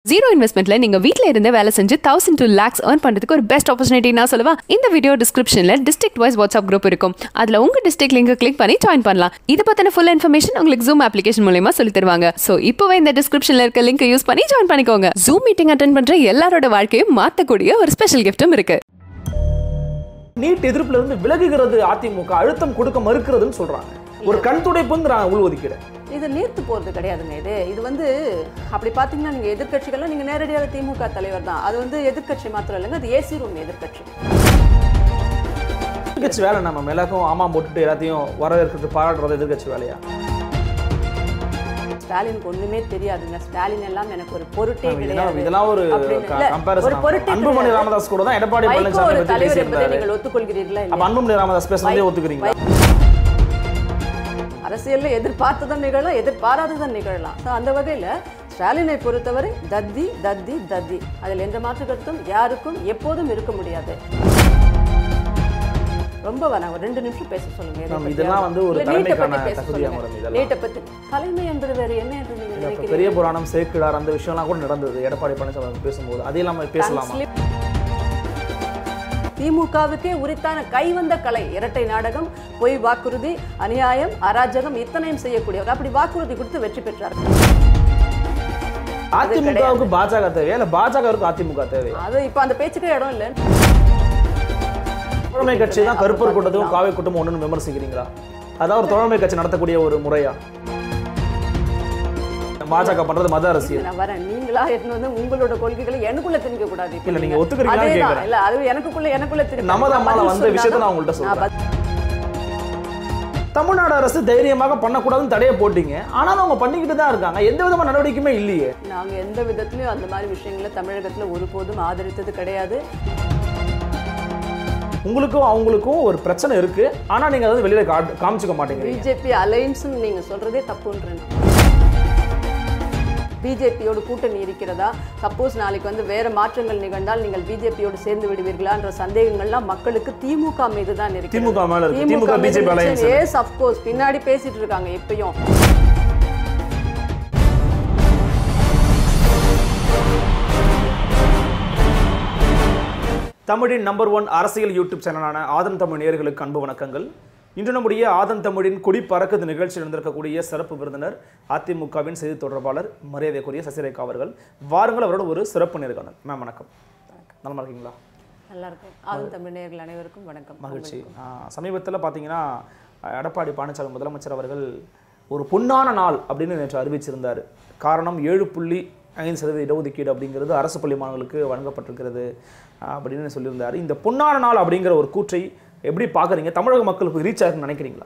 Zero இன்வெஸ்ட்மெண்ட்ல நீங்க வீட்ல இருந்தே வேலை செஞ்சு தௌசண்ட் டூ லேக்ஸ் ஏர்ன் பண்றதுக்கு ஒரு பெஸ்ட் ஆப்பர்ச்சுனிட்டி நான் சொல்லுவா இந்த வீடியோ டிஸ்கிரிப்ஷன்ல டிஸ்ட்ரிக்ட் வைஸ் வாட்ஸ்அப் குரூப் இருக்கும் அதுல உங்க டிஸ்ட்ரிக்ட் லிங்க் கிளிக் பண்ணி ஜாயின் பண்ணலாம் இதை பத்தின ஃபுல் இன்ஃபர்மேஷன் உங்களுக்கு ஜூம் அப்ளிகேஷன் மூலயமா சொல்லி தருவாங்க சோ இப்போவே இந்த டிஸ்கிரிப்ஷன்ல இருக்க லிங்க் யூஸ் பண்ணி ஜாயின் பண்ணிக்கோங்க ஜூம் மீட்டிங் அட்டன் பண்ற எல்லாரோட வாழ்க்கையும் மாத்தக்கூடிய ஒரு ஸ்பெஷல் கிஃப்ட்டும் இருக்கு நீட் எதிர்ப்புல இருந்து விலகுகிறது அதிமுக அழுத்தம் கொடுக்க மறுக்கிறதுன்னு சொல்றாங்க ஒரு கண் துடைப்புங்கிறாங்க உள்ஒதுக்கீடு இது நீர்த்து போகிறது கிடையாதுங்க இது இது வந்து அப்படி பார்த்தீங்கன்னா நீங்கள் எதிர்க்கட்சிகள்லாம் நீங்கள் நேரடியாக திமுக தலைவர் தான் அது வந்து எதிர்க்கட்சி மாத்திரம் இல்லைங்க அது ஏசி ரூம் எதிர்க்கட்சி எதிர்கட்சி வேலை நம்ம எல்லாருக்கும் ஆமா போட்டுட்டு எல்லாத்தையும் வரவேற்கிறது பாராட்டுறது எதிர்கட்சி வேலையா ஸ்டாலினுக்கு ஒண்ணுமே தெரியாதுங்க ஸ்டாலின் எல்லாம் எனக்கு ஒரு பொருட்டே இதெல்லாம் கிடையாது இதெல்லாம் ஒரு அப்படின்னு இல்ல, ஒரு கம்பேரிசன் பொருட்டே அன்புமணி கிடையாது. ராமதாஸ் கூட தான் எடப்பாடி வைகோ பழனிசாமி ஒரு பத்தி தலைவர் என்பதை பேசியிருந்தாரு நீங்கள் ஒத்துக்கொள்கிறீர்களா அப்ப இல்லையா? அன்புமணி ராமதாஸ் பேசுறதே வை- ஒத்துக்கிறீங்களா அரசியல்ல எதிர்பார்த்ததும் நிகழலாம் எதிர்பாராததும் நிகழலாம் ஸோ அந்த வகையில ஸ்டாலினை பொறுத்தவரை தத்தி தத்தி தத்தி அதில் எந்த மாற்று கருத்தும் யாருக்கும் எப்போதும் இருக்க முடியாது ரொம்ப வேணாம் ஒரு ரெண்டு நிமிஷம் பேச சொல்லுங்க எதை மேம், பத்தியாவது. இதெல்லாம் வந்து ஒரு இல்ல, நீட்டை தலைமைக்கான பத்தி பேச தகுதியா சொல்லுங்க. மேடம் இதெல்லாம். நீட்டை பத்தி தலைமை என்பது வேற என்ன என்று நீங்க இப்ப நினைக்கிறீங்க பெரிய புராணம் சேக்கிழார் அந்த விஷயம்லாம் கூட நடந்தது எடப்பாடி பழனிசாமி அவர்கள் பேசும்போது அதையெல்லாம் நம்ம பேசலாமா slip. திமுகவுக்கே உரித்தான கைவந்த கலை இரட்டை நாடகம் பொய் வாக்குறுதி அநியாயம் அராஜகம் இத்தனையும் செய்யக்கூடியவர் அப்படி வாக்குறுதி கொடுத்து வெற்றி பெற்றார் அதிமுகவுக்கு பாஜக தேவையா இல்ல பாஜகவுக்கு அதிமுக தேவையா அது இப்ப அந்த பேச்சுக்கே இடம் இல்லை தோழமை கட்சி தான் கருப்பர் கூட்டத்தும் காவை கூட்டமும் ஒண்ணுன்னு விமர்சிக்கிறீங்களா அதான் ஒரு தோழமை கட்சி நடத்தக்கூடிய ஒரு முறையா பாஜக பண்றது மத அரசியல் நான் வரேன் நீங்களா எடுத்து வந்து உங்களோட கொள்கைகளை எனக்குள்ள திணிக்க கூடாது இப்ப இல்ல, நீங்க நீங்க. ஒத்துக்கிறீங்களான்னு அதேதான். கேக்குறேன். இல்ல அது எனக்குள்ள எனக்குள்ள திணிக்க நமது நான் அம்மால பதில் வந்த விஷயத்தை நான் சொன்னாதான் உங்கள்ட்ட நான் சொல்றேன் தமிழ்நாடு அரசு தைரியமாக பண்ணக்கூடாதுன்னு தடையை போட்டீங்க ஆனாலும் அவங்க பண்ணிக்கிட்டு தான் இருக்காங்க எந்த விதமான நடவடிக்கையுமே இல்லையே நாங்க எந்த விதத்திலயும் அந்த மாதிரி விஷயங்களை தமிழகத்துல ஒருபோதும் ஆதரித்தது கிடையாது உங்களுக்கும் அவங்களுக்கும் ஒரு பிரச்சனை இருக்கு ஆனா நீங்க அதை வந்து வெளியில காட்டு- காமிச்சுக்க மாட்டேங்கிறீங்க பிஜேபி அலைன்ஸ் நீங்க சொல்றதே தப்புன்றேன் பிஜேபியோடு கூட்டணி இருக்கிறதா சப்போஸ் நாளைக்கு வந்து வேற மாற்றங்கள் நிகழ்ந்தால் நீங்கள் பிஜேபியோடு சேர்ந்து விடுவீர்களான்ற சந்தேகங்கள்லாம் மக்களுக்கு திமுக மீது தான் இருக்கு திமுக மேல இருக்கு DMK BJP alliance yes of course பின்னாடி பேசிட்டு இருக்காங்க இப்பயும் தமிழின் நம்பர் ஒன் அரசியல் யூடியூப் சேனலான ஆதன் தமிழ் நேயர்களுக்கு அன்பு வணக்கங்கள் இன்று நம்முடைய ஆதன் தமிழின் கொடி பறக்குது நிகழ்ச்சியில் இருந்திருக்கக்கூடிய சிறப்பு விருந்தினர் அதிமுகவின் செய்தி தொடர்பாளர் மரியாதைக்குரிய சசிரேகா அவர்கள் வாருங்கள் அவரோட ஒரு சிறப்பு நேர்காணல் மேம் வணக்கம் நலமா இருக்கீங்களா நல்லா இருக்கும் ஆளும் தமிழ் நேயர்கள் அனைவருக்கும் வணக்கம் மகிழ்ச்சி சமீபத்தில் பார்த்தீங்கன்னா எடப்பாடி பழனிசாமி முதலமைச்சர் அவர்கள் ஒரு பொன்னான நாள் அப்படின்னு நேற்று அறிவிச்சிருந்தார் காரணம் ஏழு புள்ளி ஐந்து சதவீத இடஒதுக்கீடு அப்படிங்கிறது அரசு பள்ளி மாணவர்களுக்கு வழங்கப்பட்டிருக்கிறது ஆஹ், அப்படின்னு சொல்லியிருந்தார் இந்த பொன்னான நாள் அப்படிங்கிற ஒரு கூற்றை எப்படி பார்க்குறீங்க தமிழக மக்களுக்கு ரீச் ஆகுன்னு நினைக்கிறீங்களா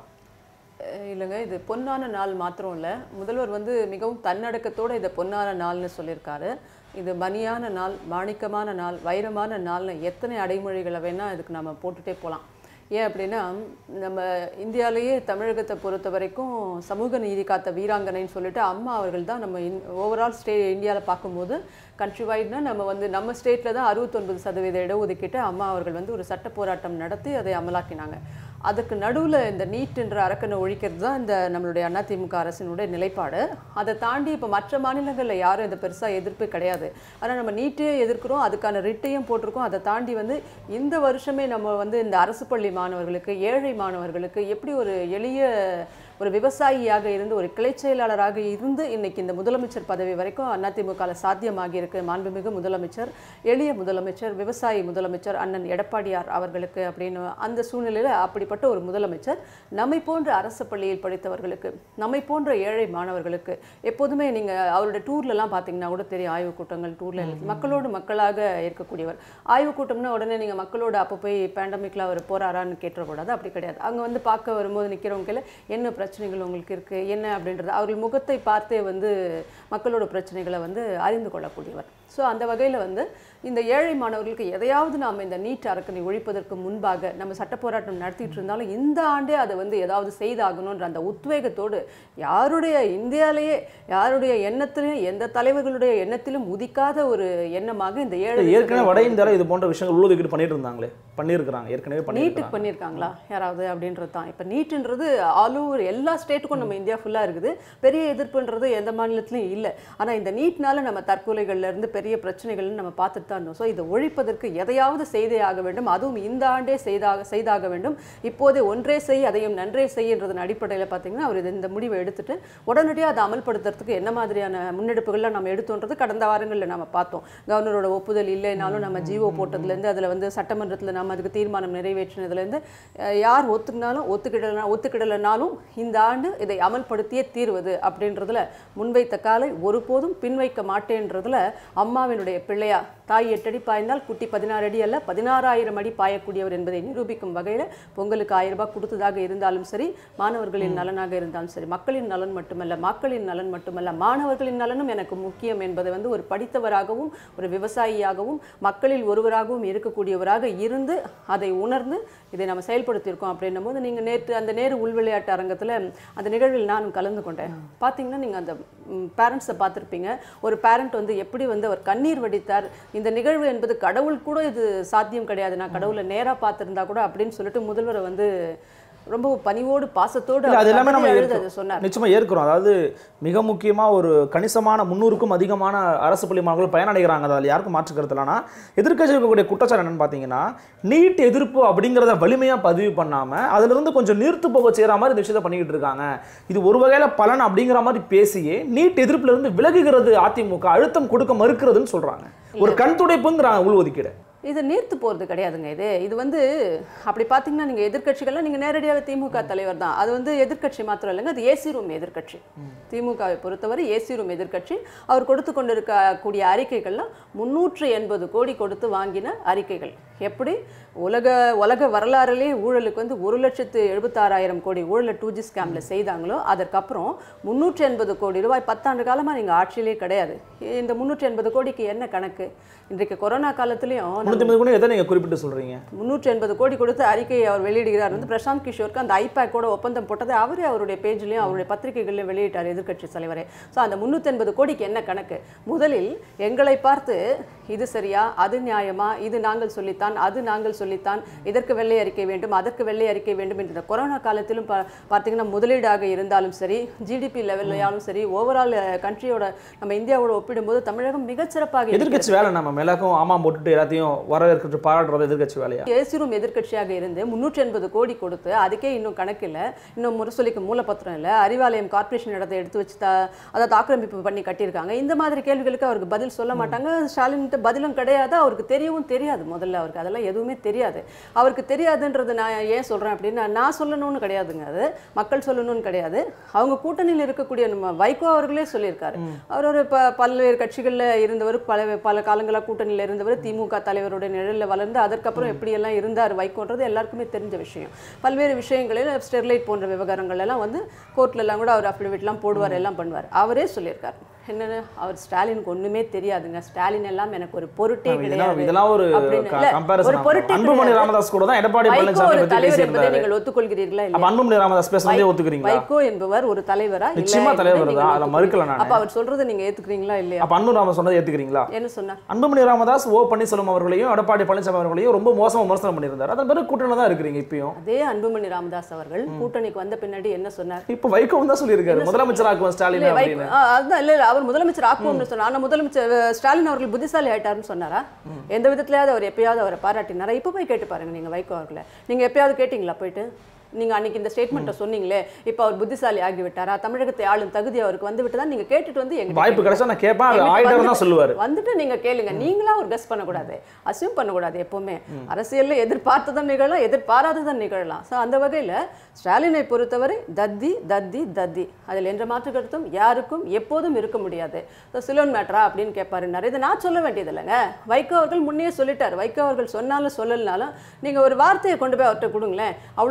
அஹ் இல்லைங்க இது பொன்னான நாள் மாத்திரம் இல்லை முதல்வர் வந்து மிகவும் தன்னடக்கத்தோட இதை பொன்னான நாள்னு சொல்லியிருக்காரு இது மணியான நாள் மாணிக்கமான நாள் வைரமான நாள்னு எத்தனை அடைமொழிகளை வேணால் இதுக்கு நம்ம போட்டுட்டே போகலாம் ஏன் அப்படின்னா நம்ம இந்தியாவிலேயே தமிழகத்தை பொறுத்த வரைக்கும் சமூக நீதி காத்த வீராங்கனைன்னு சொல்லிட்டு அம்மா அவர்கள் தான் நம்ம ஓவரால் ஸ்டே இந்தியாவில் பார்க்கும்போது கண்ட்ரி வைட்னா நம்ம வந்து நம்ம ஸ்டேட்டில் தான் அறுபத்தொன்பது சதவீத இடஒதுக்கீட்டை அம்மா அவர்கள் வந்து ஒரு சட்ட போராட்டம் நடத்தி அதை அமலாக்கினாங்க அதுக்கு நடுவில் இந்த நீட் என்ற அரக்கனை ஒழிக்கிறது தான் இந்த நம்மளுடைய அதிமுக அரசினுடைய நிலைப்பாடு அதை தாண்டி இப்போ மற்ற மாநிலங்களில் யாரும் இதை பெருசாக எதிர்ப்பு கிடையாது ஆனால் நம்ம நீட்டையும் எதிர்க்கிறோம் அதுக்கான ரிட்டையும் போட்டிருக்கோம் அதை தாண்டி வந்து இந்த வருஷமே நம்ம வந்து இந்த அரசு பள்ளி மாணவர்களுக்கு ஏழை மாணவர்களுக்கு எப்படி ஒரு எளிய ஒரு விவசாயியாக இருந்து ஒரு கிளை செயலாளராக இருந்து இன்னைக்கு இந்த முதலமைச்சர் பதவி வரைக்கும் அதிமுகவில் சாத்தியமாகி இருக்கு மாண்புமிகு முதலமைச்சர் எளிய முதலமைச்சர் விவசாயி முதலமைச்சர் அண்ணன் எடப்பாடியார் அவர்களுக்கு அப்படின்னு அந்த சூழ்நிலையில் அப்படிப்பட்ட ஒரு முதலமைச்சர் நம்மை போன்ற அரசு பள்ளியில் படித்தவர்களுக்கு நம்மை போன்ற ஏழை மாணவர்களுக்கு எப்போதுமே நீங்கள் அவருடைய டூர்லலாம் பார்த்தீங்கன்னா கூட தெரியும் ஆய்வுக் கூட்டங்கள் டூரில் மக்களோடு மக்களாக இருக்கக்கூடியவர் ஆய்வுக் கூட்டம்னா உடனே நீங்கள் மக்களோட அப்போ போய் பேண்டமிக்கில் அவர் போறாரான்னு கேட்டக்கூடாது அப்படி கிடையாது அங்கே வந்து பார்க்க வரும்போது நிற்கிறவங்கள என்ன பிரச்சனைகள் உங்களுக்கு இருக்குது என்ன அப்படின்றது அவர்கள் முகத்தை பார்த்தே வந்து மக்களோட பிரச்சனைகளை வந்து அறிந்து கொள்ளக்கூடியவர் ஸோ அந்த வகையில் வந்து இந்த ஏழை மாணவர்களுக்கு எதையாவது நாம் இந்த நீட் அரக்கனை ஒழிப்பதற்கு முன்பாக நம்ம சட்ட போராட்டம் நடத்திட்டு இருந்தாலும் இந்த ஆண்டே அதை வந்து ஏதாவது செய்தாகணுன்ற அந்த உத்வேகத்தோடு யாருடைய இந்தியாவிலேயே யாருடைய எண்ணத்திலும் எந்த தலைவர்களுடைய எண்ணத்திலும் உதிக்காத ஒரு எண்ணமாக இந்த ஏழை ஏற்கனவே வட இந்தியாவில் இது போன்ற விஷயங்கள் உள்ளொதுக்கீடு பண்ணிட்டு இருந்தாங்களே பண்ணியிருக்கிறாங்க ஏற்கனவே நீட்டுக்கு பண்ணியிருக்கிறாங்க பண்ணியிருக்காங்களா யாராவது அப்படின்றது தான் இப்போ நீட்டுன்றது ஆல் ஓவர் எல்லா ஸ்டேட்டுக்கும் நம்ம இந்தியா ஃபுல்லாக இருக்குது பெரிய எதிர்ப்புன்றது எந்த மாநிலத்திலையும் இல்லை ஆனால் இந்த நீட்னால நம்ம தற்கொலைகள்ல இருந்து பெரிய பிரச்சனைகள்னு நம்ம பார்த்துட்டு தான் இருந்தோம் ஸோ இதை ஒழிப்பதற்கு எதையாவது செய்தே ஆக வேண்டும் அதுவும் இந்த ஆண்டே செய்தாக செய்தாக வேண்டும் இப்போதே ஒன்றே செய் அதையும் நன்றே செய்யன்றதன் அடிப்படையில் பார்த்தீங்கன்னா அவர் இது- இந்த முடிவை எடுத்துட்டு உடனடியாக அதை அமல்படுத்துறதுக்கு என்ன மாதிரியான முன்னெடுப்புகள்லாம் நம்ம எடுத்தோன்றது கடந்த வாரங்களில் நம்ம பார்த்தோம் கவர்னரோட ஒப்புதல் இல்லைனாலும் நம்ம ஜிஓ போட்டதுலேருந்து அதில் வந்து சட்டமன்றத்தில் நம்ம அதுக்கு தீர்மானம் நிறைவேற்றினதுலேருந்து அஹ், யார் ஒத்துக்கினாலும் ஒத்துக்கிடல ஒத்துக்கிடலைனாலும் இந்த ஆண்டு இதை அமல்படுத்தியே தீர்வது அப்படின்றதுல முன்வைத்த காலை ஒருபோதும் பின்வைக்க மாட்டேன்றதுல அம்மாவினுடைய பிள்ளையா தாய் எட்டடி பாய்ந்தால் குட்டி பதினாறு அடி அல்ல பதினாறாயிரம் அடி பாயக்கூடியவர் என்பதை நிரூபிக்கும் வகையில் பொங்கலுக்கு ஆயிரம் ரூபாய் கொடுத்ததாக இருந்தாலும் சரி மாணவர்களின் நலனாக இருந்தாலும் சரி மக்களின் நலன் மட்டுமல்ல மக்களின் நலன் மட்டுமல்ல மாணவர்களின் நலனும் எனக்கு முக்கியம் என்பதை வந்து ஒரு படித்தவராகவும் ஒரு விவசாயியாகவும் மக்களில் ஒருவராகவும் இருக்கக்கூடியவராக இருந்து அதை உணர்ந்து இதை நம்ம செயல்படுத்தியிருக்கோம் அப்படின்னும் போது நீங்கள் நேற்று அந்த நேரு உள்விளையாட்டு அரங்கத்தில் அந்த நிகழ்வில் நானும் கலந்து கொண்டேன் பார்த்தீங்கன்னா நீங்கள் அந்த பேரண்ட்ஸை பார்த்துருப்பீங்க ஒரு பேரண்ட் வந்து எப்படி வந்து அவர் கண்ணீர் வடித்தார் இந்த நிகழ்வு என்பது கடவுள் கூட இது சாத்தியம் கிடையாது நான் கடவுளை நேராக பார்த்துருந்தா கூட அப்படின்னு சொல்லிட்டு முதல்வரை வந்து ரொம்ப பணிவோடு பாசத்தோடு இல்ல, அது அவர் எல்லாமே நம்ம கவிதை எழுத ஏற்கிறோம். அதை சொன்னார் நிச்சயமா ஏற்கிறோம் அதாவது மிக முக்கியமா ஒரு கணிசமான முன்னூறுக்கும் அதிகமான அரசு பள்ளி மாணவர்கள் பயனடைகிறாங்க அதில் யாருக்கும் மாற்று கருத்து இல்லைனா எதிர்க்கட்சி இருக்கக்கூடிய குற்றச்சாட்டு என்னன்னு பார்த்தீங்கன்னா நீட் எதிர்ப்பு அப்படிங்கிறத வலிமையா பதிவு பண்ணாம அதுல இருந்து கொஞ்சம் நீர்த்து போக செய்யற மாதிரி இந்த விஷயத்தை பண்ணிக்கிட்டு இருக்காங்க இது ஒரு வகையில பலன் அப்படிங்கிற மாதிரி பேசியே நீட் எதிர்ப்புல இருந்து விலகுகிறது அதிமுக அழுத்தம் கொடுக்க மறுக்கிறதுன்னு சொல்றாங்க ஒரு கண் துடைப்புங்கிறாங்க உள்ஒதுக்கீடு இது நீர்த்து போகிறது கிடையாதுங்க இது இது வந்து அப்படி பார்த்தீங்கன்னா நீங்கள் எதிர்க்கட்சிகள்லாம் நீங்கள் நேரடியாக திமுக தலைவர் தான் அது வந்து எதிர்க்கட்சி மாத்திரம் இல்லைங்க அது ஏசி ரூம் எதிர்க்கட்சி திமுகவை பொறுத்தவரை ஏசி ரூம் எதிர்க்கட்சி அவர் கொடுத்து கொண்டிருக்கக்கூடிய அறிக்கைகள்லாம் முன்னூற்று எண்பது கோடி கொடுத்து வாங்கின அறிக்கைகள் எப்படி உலக உலக வரலாறுலேயே ஊழலுக்கு வந்து ஒரு லட்சத்து எழுபத்தாறாயிரம் கோடி ஊழலை டூ ஜி ஸ்கேமில் செய்தாங்களோ அதற்கப்புறம் முந்நூற்றி எண்பது கோடி ரூபாய் பத்தாண்டு காலமாக நீங்கள் ஆட்சியிலே கிடையாது இந்த முந்நூற்றி எண்பது கோடிக்கு என்ன கணக்கு இன்றைக்கு கொரோனா காலத்துலேயும் முன்னூத்தி ஐம்பது கூட எதை நீங்க குறிப்பிட்டு சொல்றீங்க முந்நூற்றி எண்பது கோடி கொடுத்து அறிக்கையை அவர் வெளியிடுகிறார் வந்து பிரசாந்த் கிஷோருக்கு அந்த ஐபேக்கோட ஒப்பந்தம் போட்டதை அவரே அவருடைய பேஜ்லையும் அவருடைய பத்திரிகைகள்லையும் வெளியிட்டார் எதிர்க்கட்சி தலைவரே ஸோ அந்த முந்நூற்றி எண்பது கோடிக்கு என்ன கணக்கு முதலில் எங்களை பார்த்து இது சரியா அது நியாயமா இது நாங்கள் சொல்லித்தான் அது நாங்கள் சொல்லித்தான் இதற்கு வெள்ளை அறிக்கை வேண்டும் அதற்கு வெள்ளை அறிக்கை வேண்டும் என்ற இந்த கொரோனா காலத்திலும் பா பார்த்தீங்கன்னா முதலீடாக இருந்தாலும் சரி ஜிடிபி லெவல்லையாலும் சரி ஓவரால் கண்ட்ரியோட நம்ம இந்தியாவோட ஒப்பிடும்போது தமிழகம் மிகச்சிறப்பாக இருக்கிறது. எதிர்க்கட்சி வேலை நம்ம எல்லாருக்கும் ஆமா போட்டுட்டு எல்லாத்தையும் வரவேற்கிறது பாராட்டுறது எதிர்க்கட்சி வேலையா ஏசிரும் எதிர்க்கட்சியாக இருந்து முன்னூற்றி எண்பது கோடி கொடுத்து அதுக்கே இன்னும் கணக்கு இல்லை இன்னும் முரசொலிக்கு மூலப்பத்திரம் இல்லை அறிவாலயம் கார்ப்பரேஷன் இடத்தை எடுத்து வச்சு தா அதாவது ஆக்கிரமிப்பு பண்ணி கட்டியிருக்காங்க இந்த மாதிரி கேள்விகளுக்கு அவருக்கு பதில் சொல்ல மாட்டாங்க ஸ்டாலின்கிட்ட பதிலும் கிடையாது அவருக்கு தெரியவும் தெரியாது முதல்ல அவருக்கு அதெல்லாம் எதுவுமே தெரியாது அவருக்கு தெரியாதுன்றது நான் ஏன் சொல்கிறேன் அப்படின்னா நான் சொல்லணும்னு கிடையாதுங்க அது மக்கள் சொல்லணும்னு கிடையாது அவங்க கூட்டணியில் இருக்கக்கூடிய நம்ம வைகோ அவர்களே சொல்லியிருக்காரு அவர் ஒரு ப பல்வேறு கட்சிகளில் இருந்தவர் பல பல காலங்களாக கூட்டணியில் இருந்தவர் திமுக தலைவருடைய நிழலில் வளர்ந்து அதற்கப்புறம் எப்படியெல்லாம் இருந்தார் வைகோன்றது எல்லாருக்குமே தெரிஞ்ச விஷயம் பல்வேறு விஷயங்களில் ஸ்டெர்லைட் போன்ற விவகாரங்கள் எல்லாம் வந்து கோர்ட்ல எல்லாம் கூட அவர் அஃபிடவிட்லாம் போடுவார் எல்லாம் பண்ணுவார் அவரே சொல்லியிருக்காரு என்னன்னு அவர் ஸ்டாலினுக்கு ஒண்ணுமே தெரியாதுங்க ஸ்டாலின் எல்லாம் எனக்கு ஒரு பொருட்டே இதெல்லாம் கிடையாது இதெல்லாம் ஒரு அப்படின்னு இல்ல, ஒரு கம்பேரிசன் பொருட்டே அன்புமணி கிடையாது. ராமதாஸ் கூட தான் எடப்பாடி வைகோ பழனிசாமி ஒரு பத்தி தலைவர் என்பதை பேசியிருந்தாரு நீங்கள் ஒத்துக்கொள்கிறீர்களா அப்ப இல்லையா அன்புமணி ராமதாஸ் பேசுனதே ஒத்துக்கிறீங்களா வைகோ என்பவர் ஒரு தலைவரா இல்ல நிச்சயமா என்பதை தலைவர் நீங்கள் தான். அதுல ஒத்துக்கொள்கிறீர்களா? மறுக்கல நானு. அப்ப அவர் சொல்றதை நீங்க ஏத்துக்கிறீங்களா இல்லையா அப்ப அன்புமணி ராமதாஸ் சொன்னதை ஏத்துக்கிறீங்களா என்ன சொன்னார் அன்புமணி ராமதாஸ் ஓ பன்னீர்செல்வம் அவர்களையும் எடப்பாடி பழனிசாமி அவர்களையும் ரொம்ப மோசமா விமர்சனம் பண்ணியிருந்தார் அதன் பிறகு கூட்டணியில தான் இருக்கிறீங்க இப்பயும் அதே அன்புமணி ராமதாஸ் அவர்கள் கூட்டணிக்கு வந்த பின்னாடி என்ன சொன்னார் இப்ப வைகோவும் தான் சொல்லியிருக்காரு முதலமைச்சராக்குவோம் ஸ்டாலின் இல்ல, வைகோ- அப்படின்னு ஆ, அதுதான் இல்ல இல்ல, அவர் முதலமைச்சர் ஆக்குவோம்னு சொன்னார் ஆனா முதலமைச்சர் அஹ், ஸ்டாலின் அவர்கள் புத்திசாலி ஆயிட்டாருன்னு சொன்னாரா எந்த விதத்திலயாவது அவர் எப்பயாவது அவரை பாராட்டினாரா இப்ப போய் கேட்டு பாருங்க நீங்க வைகோ அவர்களை நீங்க எப்பயாவது கேட்டீங்களா போயிட்டு நீங்க அன்னைக்கு இந்த ஸ்டேட்மெண்ட்டை சொன்னீங்களே இப்ப அவர் புத்திசாலி ஆகி விட்டாரா தமிழகத்தை ஆளும் தகுதி அவருக்கு வந்து விட்டதா நீங்க கேட்டுட்டு வந்து எங்க வாய்ப்பு கிடைச்சா நான் கேட்பேன் அது ஆயிட்டாரு தான் சொல்லுவாரு வந்துட்டு நீங்க கேளுங்க நீங்களா ஒரு கெஸ் பண்ணக்கூடாது அசியூம் பண்ணக்கூடாது எப்பவுமே அரசியல்ல எதிர்பார்த்ததும் நிகழலாம் எதிர்பாராததும் நிகழலாம் ஸோ அந்த வகையில ஸ்டாலினை பொறுத்தவரை தத்தி தத்தி தத்தி அதில் என்ற மாற்று கருத்தும் யாருக்கும் எப்போதும் இருக்க முடியாது ஸோ சிலோன் மேட்ரா அப்படின்னு கேட்பாருன்னாரு இதை நான் சொல்ல வேண்டியது இல்லைங்க வைகோ அவர்கள் முன்னே சொல்லிட்டார் வைகோ அவர்கள் சொன்னாலும் சொல்லலைனாலும் நீங்க ஒரு வார்த்தையை கொண்டு போய் அவர்கிட்ட கொடுங்களேன் அவ்வளோ ஏன் ஒரு press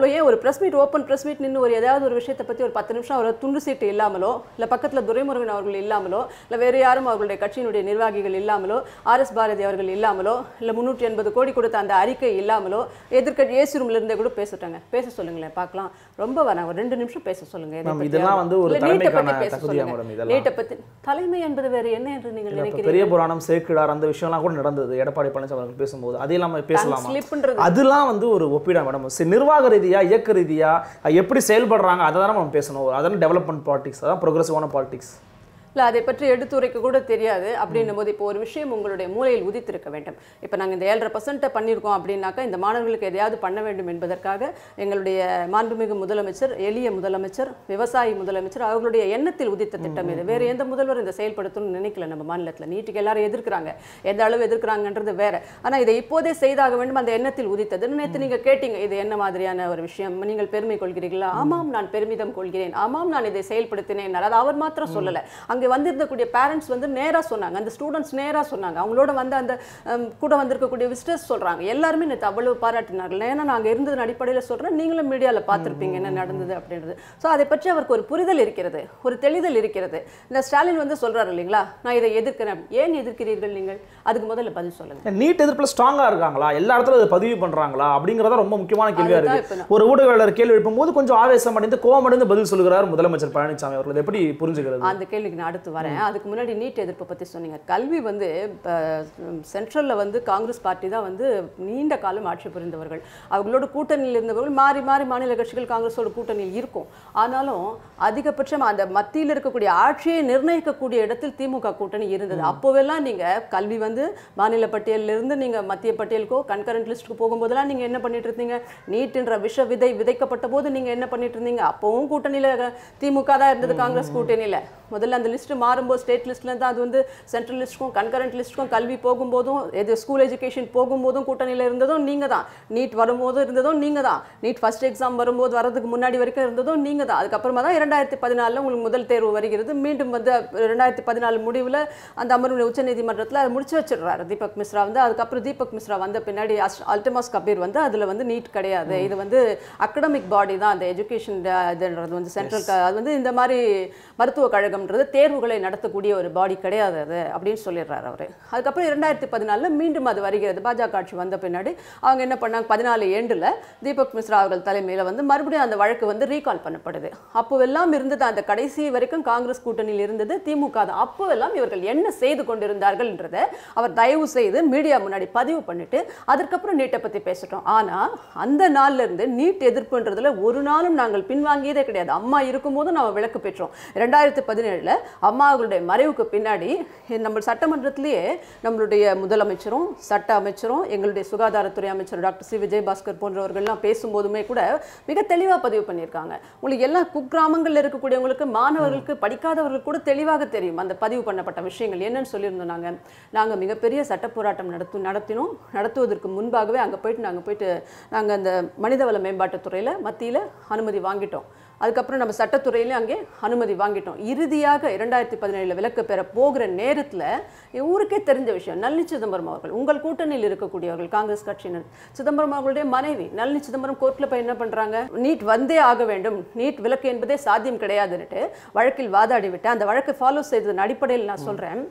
press meet open press meet நின்று ஒரு ஏதாவது ஒரு விஷயத்தை பற்றி ஒரு பத்து நிமிஷம் ஒரு துண்டு சீட்டு இல்லாமலோ இல்லை பக்கத்தில் துரைமுருகன் அவர்கள் இல்லாமலோ இல்லை வேறு யாரும் அவர்களுடைய கட்சியினுடைய நிர்வாகிகள் இல்லாமலோ ஆர்எஸ் பாரதி அவர்கள் இல்லாமலோ இல்லை முந்நூற்றி எண்பது கோடி கொடுத்த அந்த அறிக்கை இல்லாமலோ எதிர்க்கட்சி ஏசி ரூம்ல இருந்தே கூட பேசட்டாங்க பேச சொல்லுங்களேன் பார்க்கலாம் ரொம்ப வேணாம் ஒரு ரெண்டு நிமிஷம் பேச சொல்லுங்க எதை மேம், பத்தியாவது. இதெல்லாம் வந்து ஒரு இல்ல, நீட்டை தலைமைக்கான பத்தி பேச தகுதியா சொல்லுங்க. மேடம் இதெல்லாம்? நீட்டை பத்தி தலைமை என்பது வேறு என்ன என்று நீங்கள் இப்ப நினைக்கிறீங்க பெரிய புராணம் சேக்கிடார் அந்த விஷயம்லாம் கூட நடந்தது எடப்பாடி பழனிசாமி அவர்கள் பேசும்போது அது இல்லாம பேசலாமா ஸ்லிப்ன்றது அதெல்லாம் வந்து ஒரு ஒப்பீடா மேடம் சரி, நிர்வாக ரீதியா இயக்க ரீதியா அது எப்படி செயல்படுறாங்க அதை தானே நம்ம பேசணும் அதான் டெவலப்மெண்ட் பாலிடிக்ஸ் அதான் ப்ரோக்ரஸிவான பாலிடிக்ஸ் இல்லை அதை பற்றி எடுத்துரைக்க கூட தெரியாது அப்படின்னும் போது இப்போ ஒரு விஷயம் உங்களுடைய மூளையில் உதித்திருக்க வேண்டும் இப்போ நாங்கள் இந்த ஏழரை பர்சன்ட்டை பண்ணியிருக்கோம் அப்படின்னாக்கா இந்த மாணவர்களுக்கு எதையாவது பண்ண வேண்டும் என்பதற்காக எங்களுடைய மாண்புமிகு முதலமைச்சர் எளிய முதலமைச்சர் விவசாயி முதலமைச்சர் அவர்களுடைய எண்ணத்தில் உதித்த திட்டம் இது வேறு எந்த முதல்வர் இந்த செயல்படுத்தணும்னு நினைக்கல நம்ம மாநிலத்தில் நீட்டுக்கு எல்லாரும் எதிர்க்கிறாங்க எந்த அளவு எதிர்க்கிறாங்கன்றது வேற ஆனால் இதை இப்போதே செய்தாக வேண்டும் அந்த எண்ணத்தில் உதித்தது நேற்று நீங்கள் கேட்டீங்க இது என்ன மாதிரியான ஒரு விஷயம் நீங்கள் பெருமை கொள்கிறீர்களா ஆமாம் நான் பெருமிதம் கொள்கிறேன் ஆமாம் நான் இதை செயல்படுத்தினேன் அது அவர் மாத்திரம் சொல்லல அங்கே வந்திருந்தக்கூடிய பேரண்ட்ஸ் வந்து நேரா சொன்னாங்க அந்த ஸ்டூடெண்ட்ஸ் நேரா சொன்னாங்க அவங்களோட வந்து அந்த ஹம், கூட வந்திருக்கக்கூடிய விசிட்டர்ஸ் சொல்றாங்க எல்லாருமே நேற்று அவ்வளவு பாராட்டினார்கள் ஏன்னா நாங்க இருந்ததன் அடிப்படையில் சொல்றேன் நீங்களும் மீடியாவில் பார்த்திருப்பீங்க என்ன நடந்தது அப்படின்றது ஸோ அதை பற்றி அவருக்கு ஒரு புரிதல் இருக்கிறது ஒரு தெளிதல் இருக்கிறது இந்த ஸ்டாலின் வந்து சொல்றாரு இல்லைங்களா நான் இதை எதிர்க்கிறேன் ஏன் எதிர்க்கிறீர்கள் நீங்கள் அதுக்கு முதல்ல பதில் சொல்லுங்க நீட் எதிர்ப்புல ஸ்ட்ராங்கா இருக்காங்களா எல்லா இடத்துல அதை பதிவு பண்றாங்களா அப்படிங்கறத ரொம்ப முக்கியமான கேள்வியா அதுதான் இருக்கு இப்ப ஒரு ஊடகவியலாளர் கேள்வி எழுப்பும் போது கொஞ்சம் ஆவேசம் அடைந்து கோவம் அடைந்து பதில் சொல்கிறார் முதலமைச்சர் பழனிசாமி அவர்கள் இதை எப்படி புரிஞ்சுக்கிறது அந்த கேள்விக்கு நான் அடுத்து வரேன் அதுக்கு முன்னாடி நீட் எதிர்ப்பை பற்றி சொன்னீங்க கல்வி வந்து சென்ட்ரலில் வந்து காங்கிரஸ் பார்ட்டி தான் வந்து நீண்ட காலம் ஆட்சி புரிந்தவர்கள் அவங்களோட கூட்டணியில் இருந்தவர்கள் மாறி மாறி மாநில கட்சிகள் காங்கிரஸோட கூட்டணியில் இருக்கும் ஆனாலும் அதிகபட்சம் அந்த மத்தியில் இருக்கக்கூடிய ஆட்சியை நிர்ணயிக்கக்கூடிய இடத்தில் திமுக கூட்டணி இருந்தது அப்போவெல்லாம் நீங்கள் கல்வி வந்து மாநில பட்டியலில் இருந்து நீங்கள் மத்திய பட்டியலுக்கோ கன்கரண்ட் லிஸ்ட்டுக்கு போகும்போதெல்லாம் நீங்கள் என்ன பண்ணிட்டு இருந்தீங்க நீட்ன்ற விஷ விதை விதைக்கப்பட்ட போது நீங்கள் என்ன பண்ணிட்டு இருந்தீங்க அப்போவும் கூட்டணியில் திமுக தான் இருந்தது காங்கிரஸ் கூட்டணியில் முதல்ல அந்த லிஸ்ட் மாறும்போது ஸ்டேட் லிஸ்ட்ல தான் அது வந்து சென்ட்ரல் லிஸ்ட்டுக்கும் கன்கரண்ட் லிஸ்ட்டுக்கும் கல்வி போகும்போதும் எது ஸ்கூல் எஜுகேஷன் போகும்போதும் கூட்டணியில் இருந்ததும் நீங்கள் தான் நீட் வரும்போதும் இருந்ததும் நீங்கள் தான் நீட் ஃபர்ஸ்ட் எக்ஸாம் வரும்போது வரதுக்கு முன்னாடி வரைக்கும் இருந்ததும் நீங்கள் தான் அதுக்கப்புறமா தான் இரண்டாயிரத்தி பதினாலில் உங்களுக்கு முதல் தேர்வு வருகிறது மீண்டும் வந்து ரெண்டாயிரத்தி பதினாலு முடிவில் அந்த அமர்வு உச்சநீதிமன்றத்தில் அதை முடிச்சு வச்சிடுறாரு தீபக் மிஸ்ரா வந்து அதுக்கப்புறம் தீபக் மிஸ்ரா வந்த பின்னாடி அஸ்- அல்டமாஸ் கபீர் வந்து அதில் வந்து நீட் கிடையாது இது வந்து அகடமிக் பாடி தான் அந்த எஜுகேஷன் இதுன்றது வந்து சென்ட்ரல் அது வந்து இந்த மாதிரி மருத்துவ கழகம்ன்றது தேர்வுகளை நடத்தக்கூடிய ஒரு பாடி கிடையாது அது அப்படின்னு சொல்லிடுறாரு அவர் அதுக்கப்புறம் இரண்டாயிரத்தி பதினாலில் மீண்டும் அது வருகிறது பாஜக ஆட்சி வந்த பின்னாடி அவங்க என்ன பண்ணாங்க பதினாலு ஏண்டில் தீபக் மிஸ்ரா அவர்கள் தலைமையில் வந்து மறுபடியும் அந்த வழக்கு வந்து ரீகால் பண்ணப்படுது அப்போவெல்லாம் இருந்தது அந்த கடைசி வரைக்கும் காங்கிரஸ் கூட்டணியில் இருந்தது திமுக தான் அப்போவெல்லாம் இவர்கள் என்ன செய்து கொண்டிருந்தார்கள்ன்றதை அவர் தயவு செய்து மீடியா முன்னாடி பதிவு பண்ணிட்டு அதற்கப்புறம் நீட்டை பற்றி பேசிட்டோம் ஆனால் அந்த நாள்ல இருந்து நீட் எதிர்ப்புன்றதுல ஒரு நாளும் நாங்கள் பின்வாங்கியதே கிடையாது அம்மா இருக்கும்போது நம்ம விளக்கு பெற்றோம் ரெண்டாயிரத்தி பதினேழில் அம்மா அவர்களுடைய மறைவுக்கு பின்னாடி நம்ம சட்டமன்றத்திலேயே நம்மளுடைய முதலமைச்சரும் சட்ட அமைச்சரும் எங்களுடைய சுகாதாரத்துறை அமைச்சர் டாக்டர் சி விஜயபாஸ்கர் போன்றவர்கள்லாம் பேசும்போதுமே கூட மிக தெளிவாக பதிவு பண்ணியிருக்காங்க உங்களுக்கு எல்லா குக்கிராமங்களில் இருக்கக்கூடியவங்களுக்கு மாணவர்களுக்கு படிக்காதவர்களுக்கு கூட தெளிவாக தெரியும் அந்த பதிவு பண்ணப்பட்ட விஷயங்கள் என்னன்னு சொல்லியிருந்தோம் நாங்கள் நாங்கள் மிகப்பெரிய சட்ட போராட்டம் நடத்து நடத்தினோம் நடத்துவதற்கு முன்பாகவே அங்கே போயிட்டு நாங்கள் போயிட்டு நாங்கள் அந்த மனிதவள மேம்பாட்டுத் துறையில் மத்தியில் அனுமதி வாங்கிட்டோம் அதுக்கப்புறம் நம்ம சட்டத்துறையிலையும் அங்கே அனுமதி வாங்கிட்டோம் இறுதியாக இரண்டாயிரத்தி பதினேழில் விலக்கு பெற போகிற நேரத்தில் ஊருக்கே தெரிஞ்ச விஷயம் நளினி சிதம்பரம் அவர்கள் உங்கள் கூட்டணியில் இருக்கக்கூடியவர்கள் காங்கிரஸ் கட்சியினர் சிதம்பரம் அவர்களுடைய மனைவி நளினி சிதம்பரம் கோர்ட்டில் போய் என்ன பண்ணுறாங்க நீட் வந்தே ஆக வேண்டும் நீட் விலக்கு என்பதே சாத்தியம் கிடையாதுன்னுட்டு வழக்கில் வாதாடி விட்டு அந்த வழக்கை ஃபாலோ செய்ததன் அடிப்படையில் நான் சொல்கிறேன்